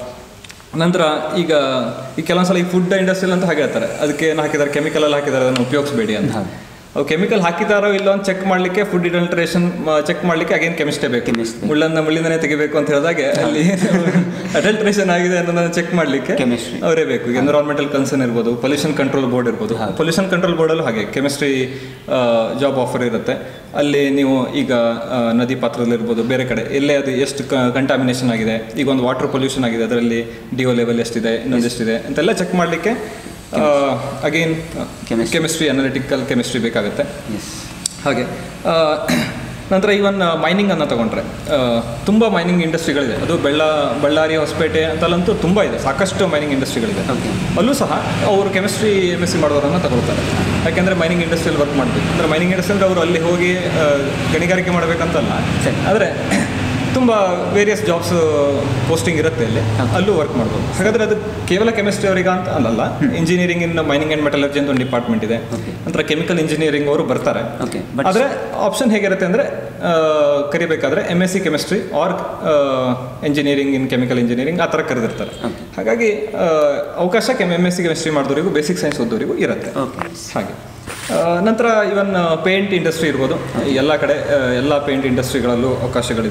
ನಂತರ ಈಗ ಈ ಕೆಲವೊಂದ್ಸಲ ಈ ಫುಡ್ ಇಂಡಸ್ಟ್ರಿಯಲ್ಲಿ ಅಂತ ಹಾಗೆ ಹೇಳ್ತಾರೆ ಅದಕ್ಕೆ ಏನು ಹಾಕಿದ್ದಾರೆ ಕೆಮಿಕಲ್ ಎಲ್ಲ ಹಾಕಿದ್ದಾರೆ ಅದನ್ನು ಉಪಯೋಗಿಸಬೇಡಿ ಅಂತ ಹೌದು. ಅವು ಕೆಮಿಕಲ್ ಹಾಕಿದಾರೋ ಇಲ್ಲ ಅಂತ ಚೆಕ್ ಮಾಡಲಿಕ್ಕೆ ಫುಡ್ ಇಡಲ್ಟ್ರೇಷನ್ ಚೆಕ್ ಮಾಡಲಿಕ್ಕೆ ಅಗೇನ್ ಕೆಮಿಸ್ಟ್ರಿ ಬೇಕು Chemist ಬೇಕು. ಮುಳ್ಳನ್ನ ಮುಳ್ಳಿಂದನೇ ತೆಗಿಬೇಕು ಅಂತ ಹೇಳಿದಾಗೆ ಅಲ್ಲಿ ಅಡಲ್ಟ್ರೇಷನ್ ಆಗಿದೆ ಅನ್ನೋದನ್ನ ಚೆಕ್ ಮಾಡಲಿಕ್ಕೆ Chemistry. ಅವರೇ ಬೇಕು ಈಗ ಎನ್ವಿರಾನ್ಮೆಂಟಲ್ ಕನ್ಸರ್ನ್ ಇರ್ಬೋದು ಪೊಲ್ಯೂಷನ್ ಕಂಟ್ರೋಲ್ ಬೋರ್ಡ್ ಇರ್ಬೋದು ಪೊಲ್ಯೂಷನ್ ಕಂಟ್ರೋಲ್ ಬೋರ್ಡಲ್ಲೂ ಹಾಗೆ ಕೆಮಿಸ್ಟ್ರಿ ಜಾಬ್ ಆಫರ್ ಇರುತ್ತೆ ಅಲ್ಲಿ ನೀವು ಈಗ ಆ, ನದಿ ಪಾತ್ರದಲ್ಲಿರ್ಬೋದು ಬೇರೆ ಕಡೆ ಎಲ್ಲೇ ಅದು ಎಷ್ಟು ಕಂಟಾಮಿನೇಷನ್ ಆಗಿದೆ ಈಗ ಒಂದು ವಾಟರ್ ಪೊಲ್ಯೂಷನ್ ಆಗಿದೆ ಅದರಲ್ಲಿ ಡಿಒ ಲೆವೆಲ್ ಎಷ್ಟಿದೆ ಇನ್ನೊಂದು ಎಷ್ಟಿದೆ ಅಂತೆಲ್ಲ ಚೆಕ್ ಮಾಡಲಿಕ್ಕೆ again Chemistry. Chemistry analytical chemistry ಬೇಕಾಗುತ್ತೆ ಎಸ್ ಹಾಗೆ ಆ, ನಂತರ ಇವನ್ ಮೈನಿಂಗ್ ಅನ್ನು ತಗೊಂಡ್ರೆ ಆ, ತುಂಬ ಮೈನಿಂಗ್ ಇಂಡಸ್ಟ್ರಿಗಳಿದೆ ಅದು ಬೆಳ್ಳ ಬಳ್ಳಾರಿ ಹೊಸಪೇಟೆ ಅಂತಲ್ಲಂತೂ ತುಂಬ ಇದೆ ಸಾಕಷ್ಟು ಮೈನಿಂಗ್ ಇಂಡಸ್ಟ್ರಿಗಳಿದೆ ಓಕೆ ಅಲ್ಲೂ ಸಹ ಅವರು ಕೆಮಿಸ್ಟ್ರಿ ಎಮ್ ಎಸ್ ಸಿ ಮಾಡೋರನ್ನು ತಗೊಳ್ತಾರೆ ಯಾಕೆಂದರೆ ಮೈನಿಂಗ್ ಇಂಡಸ್ಟ್ರಿಯಲ್ಲಿ ವರ್ಕ್ ಮಾಡಬೇಕು ಅಂದರೆ ಮೈನಿಂಗ್ ಇಂಡಸ್ಟ್ರಿ ಅಂದರೆ ಅವರು ಅಲ್ಲಿ ಹೋಗಿ ಆ, ಗಣಿಗಾರಿಕೆ ಮಾಡಬೇಕಂತಲ್ಲ ಸರಿ. ಆದರೆ ತುಂಬ ವೇರಿಯಸ್ ಜಾಬ್ಸ್ ಪೋಸ್ಟಿಂಗ್ ಇರುತ್ತೆ ಅಲ್ಲಿ ಅಲ್ಲೂ ವರ್ಕ್ ಮಾಡ್ಬೋದು ಹಾಗಾದರೆ ಅದು ಕೇವಲ ಕೆಮಿಸ್ಟ್ರಿ ಅವರಿಗೆ ಅಂತ ಅಲ್ಲಲ್ಲ engineering in mining and metallurgy ಅಂತ ಒಂದು ಡಿಪಾರ್ಟ್ಮೆಂಟ್ ಇದೆ Okay. ನಂತರ ಕೆಮಿಕಲ್ ಇಂಜಿನಿಯರಿಂಗ್ ಅವರು ಬರ್ತಾರೆ ಓಕೆ ಬಟ್ ಆದರೆ ಆಪ್ಷನ್ ಹೇಗಿರುತ್ತೆ ಅಂದರೆ ಕರಿಬೇಕಾದ್ರೆ M S C chemistry or engineering in chemical engineering ಆ ಥರ ಕರೆದಿರ್ತಾರೆ Okay. ಹಾಗಾಗಿ ಆ, ಅವಕಾಶ chem M S C chemistry ಮಾಡಿದವರಿಗೂ ಬೇಸಿಕ್ ಸೈನ್ಸ್ ಓದೋರಿಗೂ ಇರುತ್ತೆ ಓಕೆ ಹಾಗೆ ಆ, ನಂತರ ಇವನ್ ಪೇಂಟ್ ಇಂಡಸ್ಟ್ರಿ ಇರ್ಬೋದು ಎಲ್ಲ ಕಡೆ ಆ, ಎಲ್ಲ ಪೇಂಟ್ ಇಂಡಸ್ಟ್ರಿಗಳಲ್ಲೂ ಅವಕಾಶಗಳಿದೆ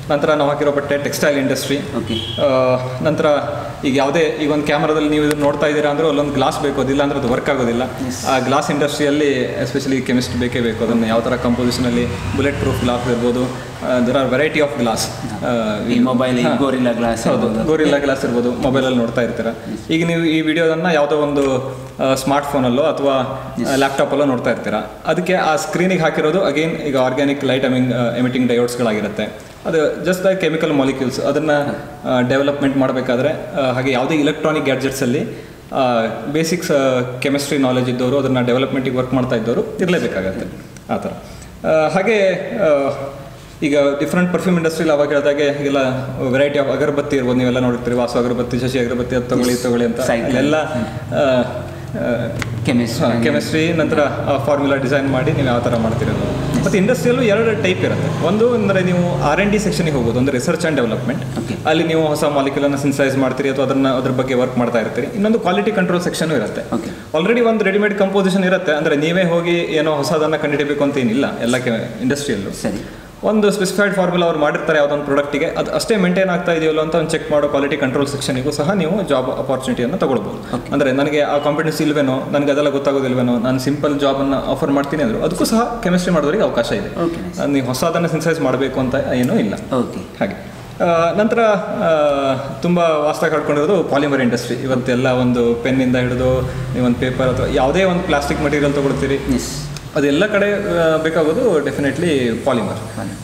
ನಂತರ ನಾವು ಹಾಕಿರೋ ಬಟ್ಟೆ ಟೆಕ್ಸ್ಟೈಲ್ ಇಂಡಸ್ಟ್ರಿ ಓಕೆ ನಂತರ ಈಗ ಯಾವುದೇ ಈಗ ಒಂದು ಕ್ಯಾಮ್ರಾದಲ್ಲಿ ನೀವು ಇದನ್ನ ನೋಡ್ತಾ ಇದ್ದೀರಾ ಅಂದ್ರೆ ಅಲ್ಲೊಂದು ಗ್ಲಾಸ್ ಬೇಕು ಅದಿಲ್ಲ ಅಂದ್ರೆ ಅದು ವರ್ಕ್ ಆಗೋದಿಲ್ಲ ಆ ಗ್ಲಾಸ್ ಇಂಡಸ್ಟ್ರಿಯಲ್ಲಿ ಎಸ್ಪೆಷಲಿ ಕೆಮಿಸ್ಟ್ ಬೇಕೇ ಬೇಕು ಅದನ್ನು ಯಾವ ಥರ ಕಂಪೋಸಿಷನಲ್ಲಿ ಬುಲೆಟ್ ಪ್ರೂಫ್ ಗ್ಲಾಸ್ ಇರ್ಬೋದು there are variety of glass ಈ ಮೊಬೈಲ್ ಗೋರಿಲ್ಲ ಗ್ಲಾಸ್ ಹೌದು ಗೋರಿಲ್ಲ ಗ್ಲಾಸ್ ಇರ್ಬೋದು ಮೊಬೈಲಲ್ಲಿ ನೋಡ್ತಾ ಇರ್ತೀರ ಈಗ ನೀವು ಈ ವಿಡಿಯೋದನ್ನ ಯಾವುದೋ ಒಂದು ಸ್ಮಾರ್ಟ್ ಫೋನಲ್ಲೋ ಅಥವಾ ಲ್ಯಾಪ್ಟಾಪಲ್ಲೋ ನೋಡ್ತಾ ಇರ್ತೀರಾ ಅದಕ್ಕೆ ಆ ಸ್ಕ್ರೀನಿಗೆ ಹಾಕಿರೋದು ಅಗೇನ್ ಈಗ ಆರ್ಗ್ಯಾನಿಕ್ ಲೈಟ್ ಎಮಿಂಗ್ ಎಮಿಟಿಂಗ್ ಡಯೋಡ್ಸ್ಗಳಾಗಿರುತ್ತೆ ಅದು ಜಸ್ಟ್ ಲೈಕ್ ಕೆಮಿಕಲ್ ಮಾಲಿಕ್ಯೂಲ್ಸ್ ಅದನ್ನು ಡೆವಲಪ್ಮೆಂಟ್ ಮಾಡಬೇಕಾದ್ರೆ ಹಾಗೆ ಯಾವುದೇ ಇಲೆಕ್ಟ್ರಾನಿಕ್ ಗ್ಯಾಡ್ಜೆಟ್ಸಲ್ಲಿ ಬೇಸಿಕ್ಸ್ ಕೆಮಿಸ್ಟ್ರಿ ನಾಲೆಜ್ ಇದ್ದವರು ಅದನ್ನು ಡೆವಲಪ್ಮೆಂಟಿಗೆ ವರ್ಕ್ ಮಾಡ್ತಾ ಇದ್ದವರು ಇರಲೇಬೇಕಾಗತ್ತೆ ಆ ಥರ ಆ, ಹಾಗೆ ಆ, ಈಗ ಡಿಫ್ರೆಂಟ್ ಪರ್ಫ್ಯೂಮ್ ಇಂಡಸ್ಟ್ರಿಲಿ ಅವಾಗ ಹೇಳಿದಾಗೆ ಈಗೆಲ್ಲ ವೆರೈಟಿ ಆಫ್ ಅಗರಬತ್ತಿ ಇರ್ಬೋದು ನೀವೆಲ್ಲ ನೋಡಿರ್ತೀರಿ ವಾಸು ಅಗರಬತ್ತಿ ಶಶಿ ಅಗರಬತ್ತಿ ಅದು ತಗೊಳ್ಳಿ ತಗೊಳ್ಳಿ ಅಂತ Cycle. ಅಲ್ಲೆಲ್ಲ ಕೆಮಿಸ್ಟ್ ಕೆಮಿಸ್ಟ್ರಿ ನಂತರ ಫಾರ್ಮುಲಾ ಡಿಸೈನ್ ಮಾಡಿ ನೀವು ಯಾವ ಥರ ಮಾಡ್ತಿರೋದು ಮತ್ತು ಇಂಡಸ್ಟ್ರಿಯಲ್ಲೂ ಎರಡು ಟೈಪ್ ಇರುತ್ತೆ ಒಂದು ಅಂದರೆ ನೀವು ಆರ್ ಎನ್ ಡಿ ಸೆಕ್ಷನಿಗೆ ಹೋಗೋದು ಅಂದರೆ ರಿಸರ್ಚ್ ಆ್ಯಂಡ್ ಡೆವಲಪ್ಮೆಂಟ್ Okay. ಅಲ್ಲಿ ನೀವು ಹೊಸ ಮಾಲಿಕ್ಯೂಲನ್ನು ಸಿನ್ಸೈಸ್ ಮಾಡ್ತೀರಿ ಅಥವಾ ಅದನ್ನ ಅದ್ರ ಬಗ್ಗೆ ವರ್ಕ್ ಮಾಡ್ತಾ ಇರ್ತೀರಿ ಇನ್ನೊಂದು ಕ್ವಾಲಿಟಿ ಕಂಟ್ರೋಲ್ ಸೆಕ್ಷನ್ ಇರುತ್ತೆ Okay. ಆಲ್ರೆಡಿ ಒಂದು ರೆಡಿಮೇಡ್ ಕಂಪೋಸಿಷನ್ ಇರುತ್ತೆ ಅಂದರೆ ನೀವೇ ಹೋಗಿ ಏನೋ ಹೊಸದನ್ನು ಕಂಡುಹಿಡಬೇಕು ಅಂತ ಏನಿಲ್ಲ ಎಲ್ಲ ಇಂಡಸ್ಟ್ರಿಯಲ್ಲೂ ಸರಿ ಒಂದು ಸ್ಪೆಸಿಫೈಡ್ ಫಾರ್ಮುಲಾ ಅವ್ರು ಮಾಡಿರ್ತಾರೆ ಯಾವುದೊಂದು ಪ್ರಾಡಕ್ಟಿಗೆ ಅದು ಅಷ್ಟೇ ಮೇಂಟೈನ್ ಆಗ್ತಾ ಇದೆಯಲ್ಲ ಅಂತ ಒಂದು ಚೆಕ್ ಮಾಡೋ ಕ್ವಾಲಿಟಿ ಕಂಟ್ರೋಲ್ ಸೆಕ್ಷನಿಗೂ ಸಹ ನೀವು ಜಾಬ್ ಅಪಾರ್ಚುನಿಟಿಯನ್ನು ತಗೊಳ್ಬೋದು ಅಂದರೆ ನನಗೆ ಆ ಕಾಂಪಿಟೆನ್ಸ್ ಇಲ್ವೇನೋ ನನಗೆ ಅದೆಲ್ಲ ಗೊತ್ತಾಗೋದಿಲ್ವೇನೋ ನಾನು ಸಿಂಪಲ್ ಜಾಬನ್ನು ಆಫರ್ ಮಾಡ್ತೀನಿ ಅಂದರು ಅದಕ್ಕೂ ಸಹ ಕೆಮಿಸ್ಟ್ರಿ ಮಾಡೋರಿಗೆ ಅವಕಾಶ ಇದೆ Okay, ಅಹ್, ನೀವು ಹೊಸದನ್ನು ಸಿನ್ಸೈಸ್ ಮಾಡಬೇಕು ಅಂತ ಏನೂ ಇಲ್ಲ ಓಕೆ ಹಾಗೆ ಆ, ನಂತರ ಆ, ತುಂಬ ವಾಸ್ತಾಗಿ ಕಳ್ಕೊಂಡಿರೋದು ಪಾಲಿಮರ್ ಇಂಡಸ್ಟ್ರಿ ಇವತ್ತೆಲ್ಲ ಒಂದು ಪೆನ್ನಿಂದ ಹಿಡಿದು ನೀವೊಂದು ಪೇಪರ್ ಅಥವಾ ಯಾವುದೇ ಒಂದು ಪ್ಲಾಸ್ಟಿಕ್ ಮಟೀರಿಯಲ್ ತಗೊಳ್ತೀರಿ ಎಸ್ ಅದೆಲ್ಲ ಕಡೆ ಆ, ಬೇಕಾಗೋದು ಡೆಫಿನೆಟ್ಲಿ ಪಾಲಿಮರ್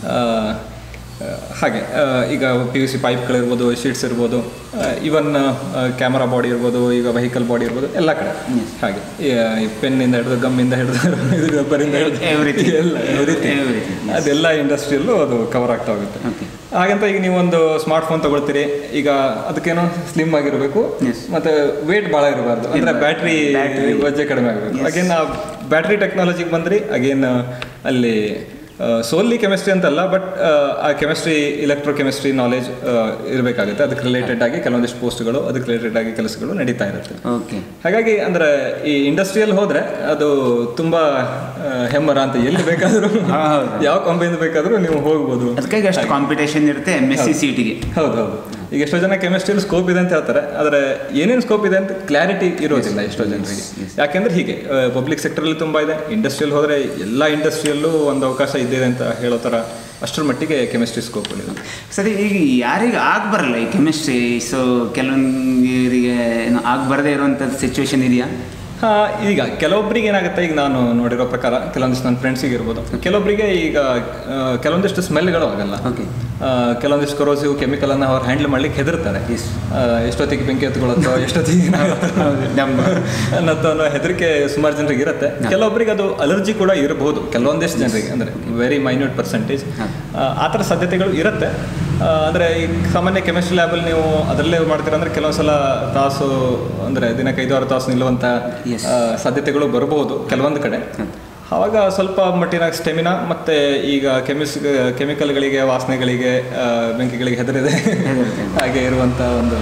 ಹಾಗೆ ಆ, ಈಗ ಪಿ ಯು ಸಿ ಪೈಪ್ಗಳಿರ್ಬೋದು ಶೀಟ್ಸ್ ಇರ್ಬೋದು ಇವನ್ ಕ್ಯಾಮರಾ ಬಾಡಿ ಇರ್ಬೋದು ಈಗ ವೆಹಿಕಲ್ ಬಾಡಿ ಇರ್ಬೋದು ಎಲ್ಲ ಕಡೆ ಹಾಗೆ ಈ ಪೆನ್ನಿಂದ ಹಿಡಿದು ಗಮ್ಮಿಂದ ಹಿಡಿದು ಇದು ರಬ್ಬರಿಂದ ಹಿಡಿದು Everything. ಎಲ್ಲ everything. Everything, ಅದೆಲ್ಲ ಇಂಡಸ್ಟ್ರಿಯಲ್ಲೂ ಅದು ಕವರ್ ಆಗ್ತಾ ಹೋಗುತ್ತೆ ಓಕೆ ಹಾಗಂತ ಈಗ ನೀವೊಂದು ಸ್ಮಾರ್ಟ್ ಫೋನ್ ತಗೊಳ್ತೀರಿ ಈಗ ಅದಕ್ಕೇನೋ ಸ್ಲಿಮ್ ಆಗಿರಬೇಕು Yes. ಮತ್ತೆ ವೇಟ್ ಭಾಳ ಇರಬಾರ್ದು ಅಂದ್ರೆ ಬ್ಯಾಟ್ರಿ Battery. ವಜ್ಜೆ ಕಡಿಮೆ ಆಗಬೇಕು ಅಗೇನ್ ಆ ಬ್ಯಾಟ್ರಿ ಟೆಕ್ನಾಲಜಿಗೆ ಬಂದ್ರಿ ಅಗೇನ್ ಅಲ್ಲಿ ಸೋನ್ಲಿ ಕೆಮಿಸ್ಟ್ರಿ ಅಂತಲ್ಲ ಬಟ್ ಆ ಕೆಮಿಸ್ಟ್ರಿ ಇಲೆಕ್ಟ್ರೋ ಕೆಮಿಸ್ಟ್ರಿ ನಾಲೆಜ್ ಇರಬೇಕಾಗುತ್ತೆ ಅದಕ್ಕೆ ರಿಲೇಟೆಡ್ ಆಗಿ ಕೆಲವೊಂದಿಷ್ಟು ಪೋಸ್ಟ್ಗಳು ಅದಕ್ಕೆ ರಿಲೇಟೆಡ್ ಆಗಿ ಕೆಲಸಗಳು ನಡೀತಾ ಇರುತ್ತೆ ಓಕೆ ಹಾಗಾಗಿ ಅಂದ್ರೆ ಈ ಇಂಡಸ್ಟ್ರಿಯಲ್ಲಿ ಹೋದ್ರೆ ಅದು ತುಂಬಾ ಆ, ಹೆಮ್ಮರ ಅಂತ ಎಲ್ಲಿ ಬೇಕಾದರೂ ಹೌದು. ಯಾವ ಕಂಪನಿಯಿಂದ ಬೇಕಾದರೂ ನೀವು ಹೋಗ್ಬೋದು ಅದಕ್ಕಾಗಿ ಅಷ್ಟು ಕಾಂಪಿಟೇಷನ್ ಇರುತ್ತೆ ಎಮ್ ಎಸ್ ಸಿ ಸಿ ಟಿಗೆ ಹೌದು ಹೌದು ಈಗ ಎಷ್ಟೋ ಜನ ಕೆಮಿಸ್ಟ್ರಿಯಲ್ಲಿ ಸ್ಕೋಪ್ ಇದೆ ಅಂತ ಹೇಳ್ತಾರೆ ಆದರೆ ಏನೇನು ಸ್ಕೋಪ್ ಇದೆ ಅಂತ ಕ್ಲಾರಿಟಿ ಇರೋದಿಲ್ಲ ಎಷ್ಟೋ ಜನರಿಗೆ ಯಾಕೆಂದ್ರೆ ಹೀಗೆ ಪಬ್ಲಿಕ್ ಸೆಕ್ಟರಲ್ಲಿ ತುಂಬ ಇದೆ ಇಂಡಸ್ಟ್ರಿಯಲ್ಲಿ ಹೋದರೆ ಎಲ್ಲ ಇಂಡಸ್ಟ್ರಿಯಲ್ಲೂ ಒಂದು ಅವಕಾಶ ಇದೆ ಅಂತ ಹೇಳೋ ಥರ ಅಷ್ಟರ ಮಟ್ಟಿಗೆ ಕೆಮಿಸ್ಟ್ರಿ ಸ್ಕೋಪ್ಗಳಿದೆ ಸರಿ ಈಗ ಯಾರಿಗೆ ಆಗ ಬರಲ್ಲ ಈ ಕೆಮಿಸ್ಟ್ರಿ ಸೊ ಕೆಲವೊಂದಿಗೆ ಏನು ಆಗ ಬರದೇ ಇರುವಂಥದ್ದು ಸಿಚುವೇಶನ್ ಇದೆಯಾ ಹಾ ಈಗ ಕೆಲವೊಬ್ಬರಿಗೆ ಏನಾಗುತ್ತೆ ಈಗ ನಾನು ನೋಡಿರೋ ಪ್ರಕಾರ ಕೆಲವೊಂದಿಷ್ಟು ನನ್ನ ಫ್ರೆಂಡ್ಸಿಗೆ ಇರ್ಬೋದು ಕೆಲವೊಬ್ಬರಿಗೆ ಈಗ ಆ, ಕೆಲವೊಂದಿಷ್ಟು ಸ್ಮೆಲ್ಗಳು ಆಗಲ್ಲ ಓಕೆ ಆ, ಕೆಲವೊಂದಿಷ್ಟು ಕೊರೋಸಿವ್ ಕೆಮಿಕಲನ್ನು ಅವ್ರು ಹ್ಯಾಂಡಲ್ ಮಾಡ್ಲಿಕ್ಕೆ ಹೆದರ್ತಾರೆ Yes. ಆ, ಎಷ್ಟೊತ್ತಿಗೆ ಬೆಂಕಿ ಎತ್ಕೊಳ್ಳುತ್ತೋ ಎಷ್ಟೊತ್ತಿಗೆ ಏನಾಗುತ್ತೋ ಡಮ್ ಅನ್ನೋ ಅನ್ನೋ ಹೆದರಿಕೆ ಸುಮಾರು ಜನರಿಗೆ ಇರುತ್ತೆ ಕೆಲವೊಬ್ಬರಿಗೆ ಅದು ಅಲರ್ಜಿ ಕೂಡ ಇರಬಹುದು ಕೆಲವೊಂದಿಷ್ಟು ಜನರಿಗೆ ಅಂದರೆ ವೆರಿ ಮೈನ್ಯೂಟ್ ಪರ್ಸೆಂಟೇಜ್ ಆ ಥರ ಸಾಧ್ಯತೆಗಳು ಇರುತ್ತೆ ಆ, ಅಂದರೆ ಈ ಸಾಮಾನ್ಯ ಕೆಮಿಸ್ಟ್ರಿ ಲ್ಯಾಬಲ್ಲಿ ನೀವು ಅದರಲ್ಲೇ ಮಾಡ್ತೀರ ಅಂದರೆ ಕೆಲವೊಂದು ಸಲ ತಾಸು ಅಂದರೆ ದಿನಕ್ಕೆ ಐದು ಆರು ತಾಸು ನಿಲ್ಲುವಂಥ Yes. ಆ, ಸಾಧ್ಯತೆಗಳು ಬರಬಹುದು ಕೆಲವೊಂದು ಕಡೆ ಆವಾಗ ಸ್ವಲ್ಪ ಮಟ್ಟಿನ ಸ್ಟೆಮಿನಾ ಮತ್ತು ಈಗ ಕೆಮಿಸ್ ಕೆಮಿಕಲ್ಗಳಿಗೆ ವಾಸನೆಗಳಿಗೆ ಆ, ಬೆಂಕಿಗಳಿಗೆ ಹೆದರಿದೆ ಹಾಗೆ ಇರುವಂಥ ಒಂದು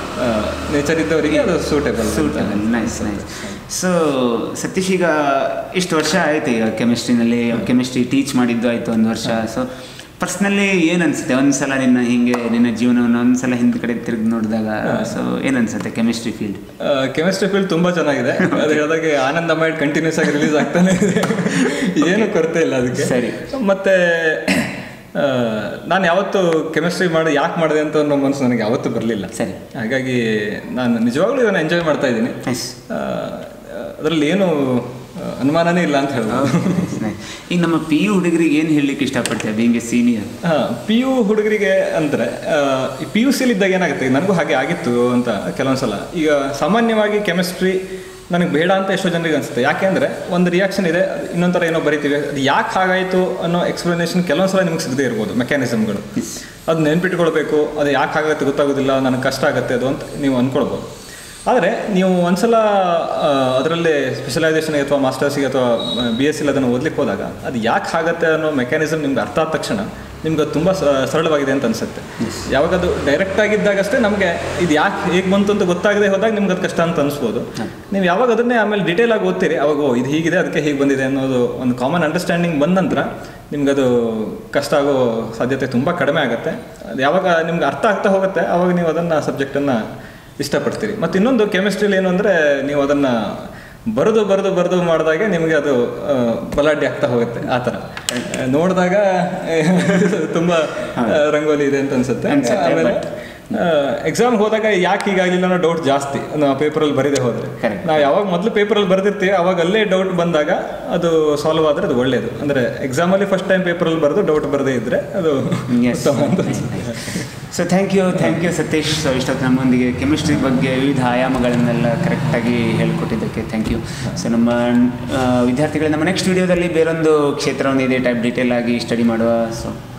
ನೇಚರ್ ಇದ್ದವರಿಗೆ ಅದು suitable suitable nice nice so Satish ಈಗ ಇಷ್ಟು ವರ್ಷ ಆಯ್ತು ಈಗ ಕೆಮಿಸ್ಟ್ರಿನಲ್ಲಿ ಕೆಮಿಸ್ಟ್ರಿ ಟೀಚ್ ಮಾಡಿದ್ದು ಆಯಿತು ಒಂದು ವರ್ಷ ಸೊ ಪರ್ಸ್ನಲಿ ಏನು ಅನ್ಸುತ್ತೆ ಒಂದ್ಸಲ ನಿನ್ನ ಹಿಂಗೆ ನಿನ್ನ ಜೀವನವನ್ನು ಒಂದ್ಸಲ ಹಿಂದ್ ಕಡೆ ತಿರುಗಿ ನೋಡಿದಾಗ ಸೊ ಏನು ಅನ್ಸುತ್ತೆ ಕೆಮಿಸ್ಟ್ರಿ ಫೀಲ್ಡ್ ಕೆಮಿಸ್ಟ್ರಿ ಫೀಲ್ಡ್ ತುಂಬಾ ಚೆನ್ನಾಗಿದೆ ಅದು ಹೇಳಿದಾಗೆ ಆನಂದ ಮೈಡ್ ಕಂಟಿನ್ಯೂಸ್ ಆಗಿ ರಿಲೀಸ್ ಆಗ್ತಾನೆ ಇದೆ ಏನು ಕೊರತೆ ಇಲ್ಲ ಅದಕ್ಕೆ ಸರಿ. ಮತ್ತೆ ಆ, ನಾನು ಯಾವತ್ತು ಕೆಮಿಸ್ಟ್ರಿ ಮಾಡಿ ಯಾಕೆ ಮಾಡಿದೆ ಅಂತ ಅನ್ನೋ ಮನಸ್ಸು ನನಗೆ ಯಾವತ್ತೂ ಬರಲಿಲ್ಲ ಸರಿ ಹಾಗಾಗಿ ನಾನು ನಿಜವಾಗ್ಲೂ ಇದನ್ನು ಎಂಜಾಯ್ ಮಾಡ್ತಾ ಇದ್ದೀನಿ ನೈಸ್ ಅದರಲ್ಲಿ ಏನು ಆ, ಅನುಮಾನನೇ ಇಲ್ಲ ಅಂತ ಹೇಳ್ಬೋದು ಈಗ ನಮ್ಮ ಪಿ ಯು ಹುಡುಗರಿಗೆ ಏನು ಹೇಳಲಿಕ್ಕೆ ಇಷ್ಟಪಡ್ತೀವಿ being a senior P U ಹುಡುಗರಿಗೆ ಅಂದರೆ ಪಿ ಯು ಸಿಲಿ ಇದ್ದಾಗ ಏನಾಗುತ್ತೆ ಈಗ ನನಗೂ ಹಾಗೆ ಆಗಿತ್ತು ಅಂತ ಕೆಲವೊಂದ್ಸಲ ಈಗ ಸಾಮಾನ್ಯವಾಗಿ ಕೆಮಿಸ್ಟ್ರಿ ನನಗೆ ಬೇಡ ಅಂತ ಎಷ್ಟೋ ಜನರಿಗೆ ಅನಿಸುತ್ತೆ ಯಾಕೆಂದರೆ ಒಂದು ರಿಯಾಕ್ಷನ್ ಇದೆ ಅದು ಇನ್ನೊಂಥರ ಏನೋ ಬರಿತೀವಿ ಅದು ಯಾಕೆ ಹಾಗಾಯಿತು ಅನ್ನೋ ಎಕ್ಸ್ಪ್ಲನೇಷನ್ ಕೆಲವೊಂದ್ಸಲ ನಿಮಗೆ ಸಿಗದೇ ಇರ್ಬೋದು ಮೆಕ್ಯಾನಿಸಮ್ಗಳು ಅದು ನೆನ್ಪಿಟ್ಕೊಳ್ಬೇಕು ಅದು ಯಾಕೆ ಆಗುತ್ತೆ ಗೊತ್ತಾಗೋದಿಲ್ಲ ನನಗೆ ಕಷ್ಟ ಆಗುತ್ತೆ ಅದು ಅಂತ ನೀವು ಅಂದ್ಕೊಳ್ಬೋದು ಆದರೆ ನೀವು ಒಂದ್ಸಲ ಅದರಲ್ಲೇ ಸ್ಪೆಷಲೈಸೇಷನ್ ಅಥವಾ ಮಾಸ್ಟರ್ಸಿಗೆ ಅಥವಾ ಬಿ ಎಸ್ ಸಿಲ್ ಅದನ್ನು ಓದ್ಲಿಕ್ಕೆ ಹೋದಾಗ ಅದು ಯಾಕೆ ಆಗುತ್ತೆ ಅನ್ನೋ ಮೆಕ್ಯಾನಿಸಮ್ ನಿಮ್ಗೆ ಅರ್ಥ ಆದ ತಕ್ಷಣ ನಿಮ್ಗೆ ಅದು ತುಂಬ ಸರಳವಾಗಿದೆ ಅಂತ ಅನಿಸುತ್ತೆ ಯಾವಾಗ ಅದು ಡೈರೆಕ್ಟ್ ಆಗಿದ್ದಾಗಷ್ಟೇ ನಮಗೆ ಇದು ಯಾಕೆ ಹೇಗೆ ಬಂತು ಅಂತ ಗೊತ್ತಾಗದೆ ಹೋದಾಗ ನಿಮ್ಗೆ ಅದು ಕಷ್ಟ ಅಂತ ಅನಿಸ್ಬೋದು ನೀವು ಯಾವಾಗ ಅದನ್ನೇ ಆಮೇಲೆ ಡೀಟೇಲ್ ಆಗಿ ಓದ್ತೀರಿ ಅವಾಗ ಓ ಇದು ಹೀಗಿದೆ ಅದಕ್ಕೆ ಹೀಗೆ ಬಂದಿದೆ ಅನ್ನೋದು ಒಂದು ಕಾಮನ್ ಅಂಡರ್ಸ್ಟ್ಯಾಂಡಿಂಗ್ ಬಂದ ನಂತರ ನಿಮ್ಗೆ ಅದು ಕಷ್ಟ ಆಗೋ ಸಾಧ್ಯತೆ ತುಂಬ ಕಡಿಮೆ ಆಗುತ್ತೆ ಅದು ಯಾವಾಗ ನಿಮ್ಗೆ ಅರ್ಥ ಆಗ್ತಾ ಹೋಗುತ್ತೆ ಅವಾಗ ನೀವು ಅದನ್ನು ಸಬ್ಜೆಕ್ಟನ್ನು ಇಷ್ಟಪಡ್ತೀರಿ ಮತ್ತು ಇನ್ನೊಂದು ಕೆಮಿಸ್ಟ್ರಿಲಿ ಏನು ಅಂದರೆ ನೀವು ಅದನ್ನು ಬರೆದು ಬರೆದು ಬರೆದು ಮಾಡಿದಾಗೆ ನಿಮಗೆ ಅದು ಆ, ಬಲಾಢ್ಯ ಆಗ್ತಾ ಹೋಗುತ್ತೆ ಆ ಥರ ನೋಡಿದಾಗ ತುಂಬ ಆ, ರಂಗೋಲಿ ಇದೆ ಅಂತ ಅನ್ಸುತ್ತೆ ಅನ್ಸುತ್ತೆ, ಆಮೇಲೆ ಎಕ್ಸಾಮ್ ಹೋದಾಗ ಯಾಕೆ ಹೀಗಾಗಲಿಲ್ಲ ಅನ್ನೋ ಡೌಟ್ ಜಾಸ್ತಿ ನಾವು ಪೇಪರಲ್ಲಿ ಬರೀದೆ ಹೋದರೆ Correct. ನಾವು ಯಾವಾಗ ಮೊದಲು ಪೇಪರಲ್ಲಿ ಬರೆದಿರ್ತೀವಿ ಅವಾಗ ಅಲ್ಲೇ ಡೌಟ್ ಬಂದಾಗ ಅದು ಸಾಲ್ವ್ ಆದರೆ ಅದು ಒಳ್ಳೆಯದು ಅಂದರೆ ಎಕ್ಸಾಮಲ್ಲಿ ಫಸ್ಟ್ ಟೈಮ್ ಪೇಪರಲ್ಲಿ ಬರೆದು ಡೌಟ್ ಬರದೇ ಇದ್ದರೆ ಅದು ಎಸ್ ಉತ್ತಮ ಅಂತ ಅನ್ಸುತ್ತೆ so thank you thank you Satish so ಇಷ್ಟೊತ್ತು ನಮ್ಮೊಂದಿಗೆ ಕೆಮಿಸ್ಟ್ರಿ ಬಗ್ಗೆ ವಿವಿಧ ಆಯಾಮಗಳನ್ನೆಲ್ಲ ಕರೆಕ್ಟಾಗಿ ಹೇಳ್ಕೊಟ್ಟಿದ್ದಕ್ಕೆ ಥ್ಯಾಂಕ್ ಯು ಸೊ ನಮ್ಮ ಆ, ವಿದ್ಯಾರ್ಥಿಗಳು ನಮ್ಮ ನೆಕ್ಸ್ಟ್ ವಿಡಿಯೋದಲ್ಲಿ ಬೇರೊಂದು ಕ್ಷೇತ್ರವನ್ನು ಇದೇ ಟೈಪ್ ಡೀಟೇಲ್ ಆಗಿ ಸ್ಟಡಿ ಮಾಡುವ ಸೊ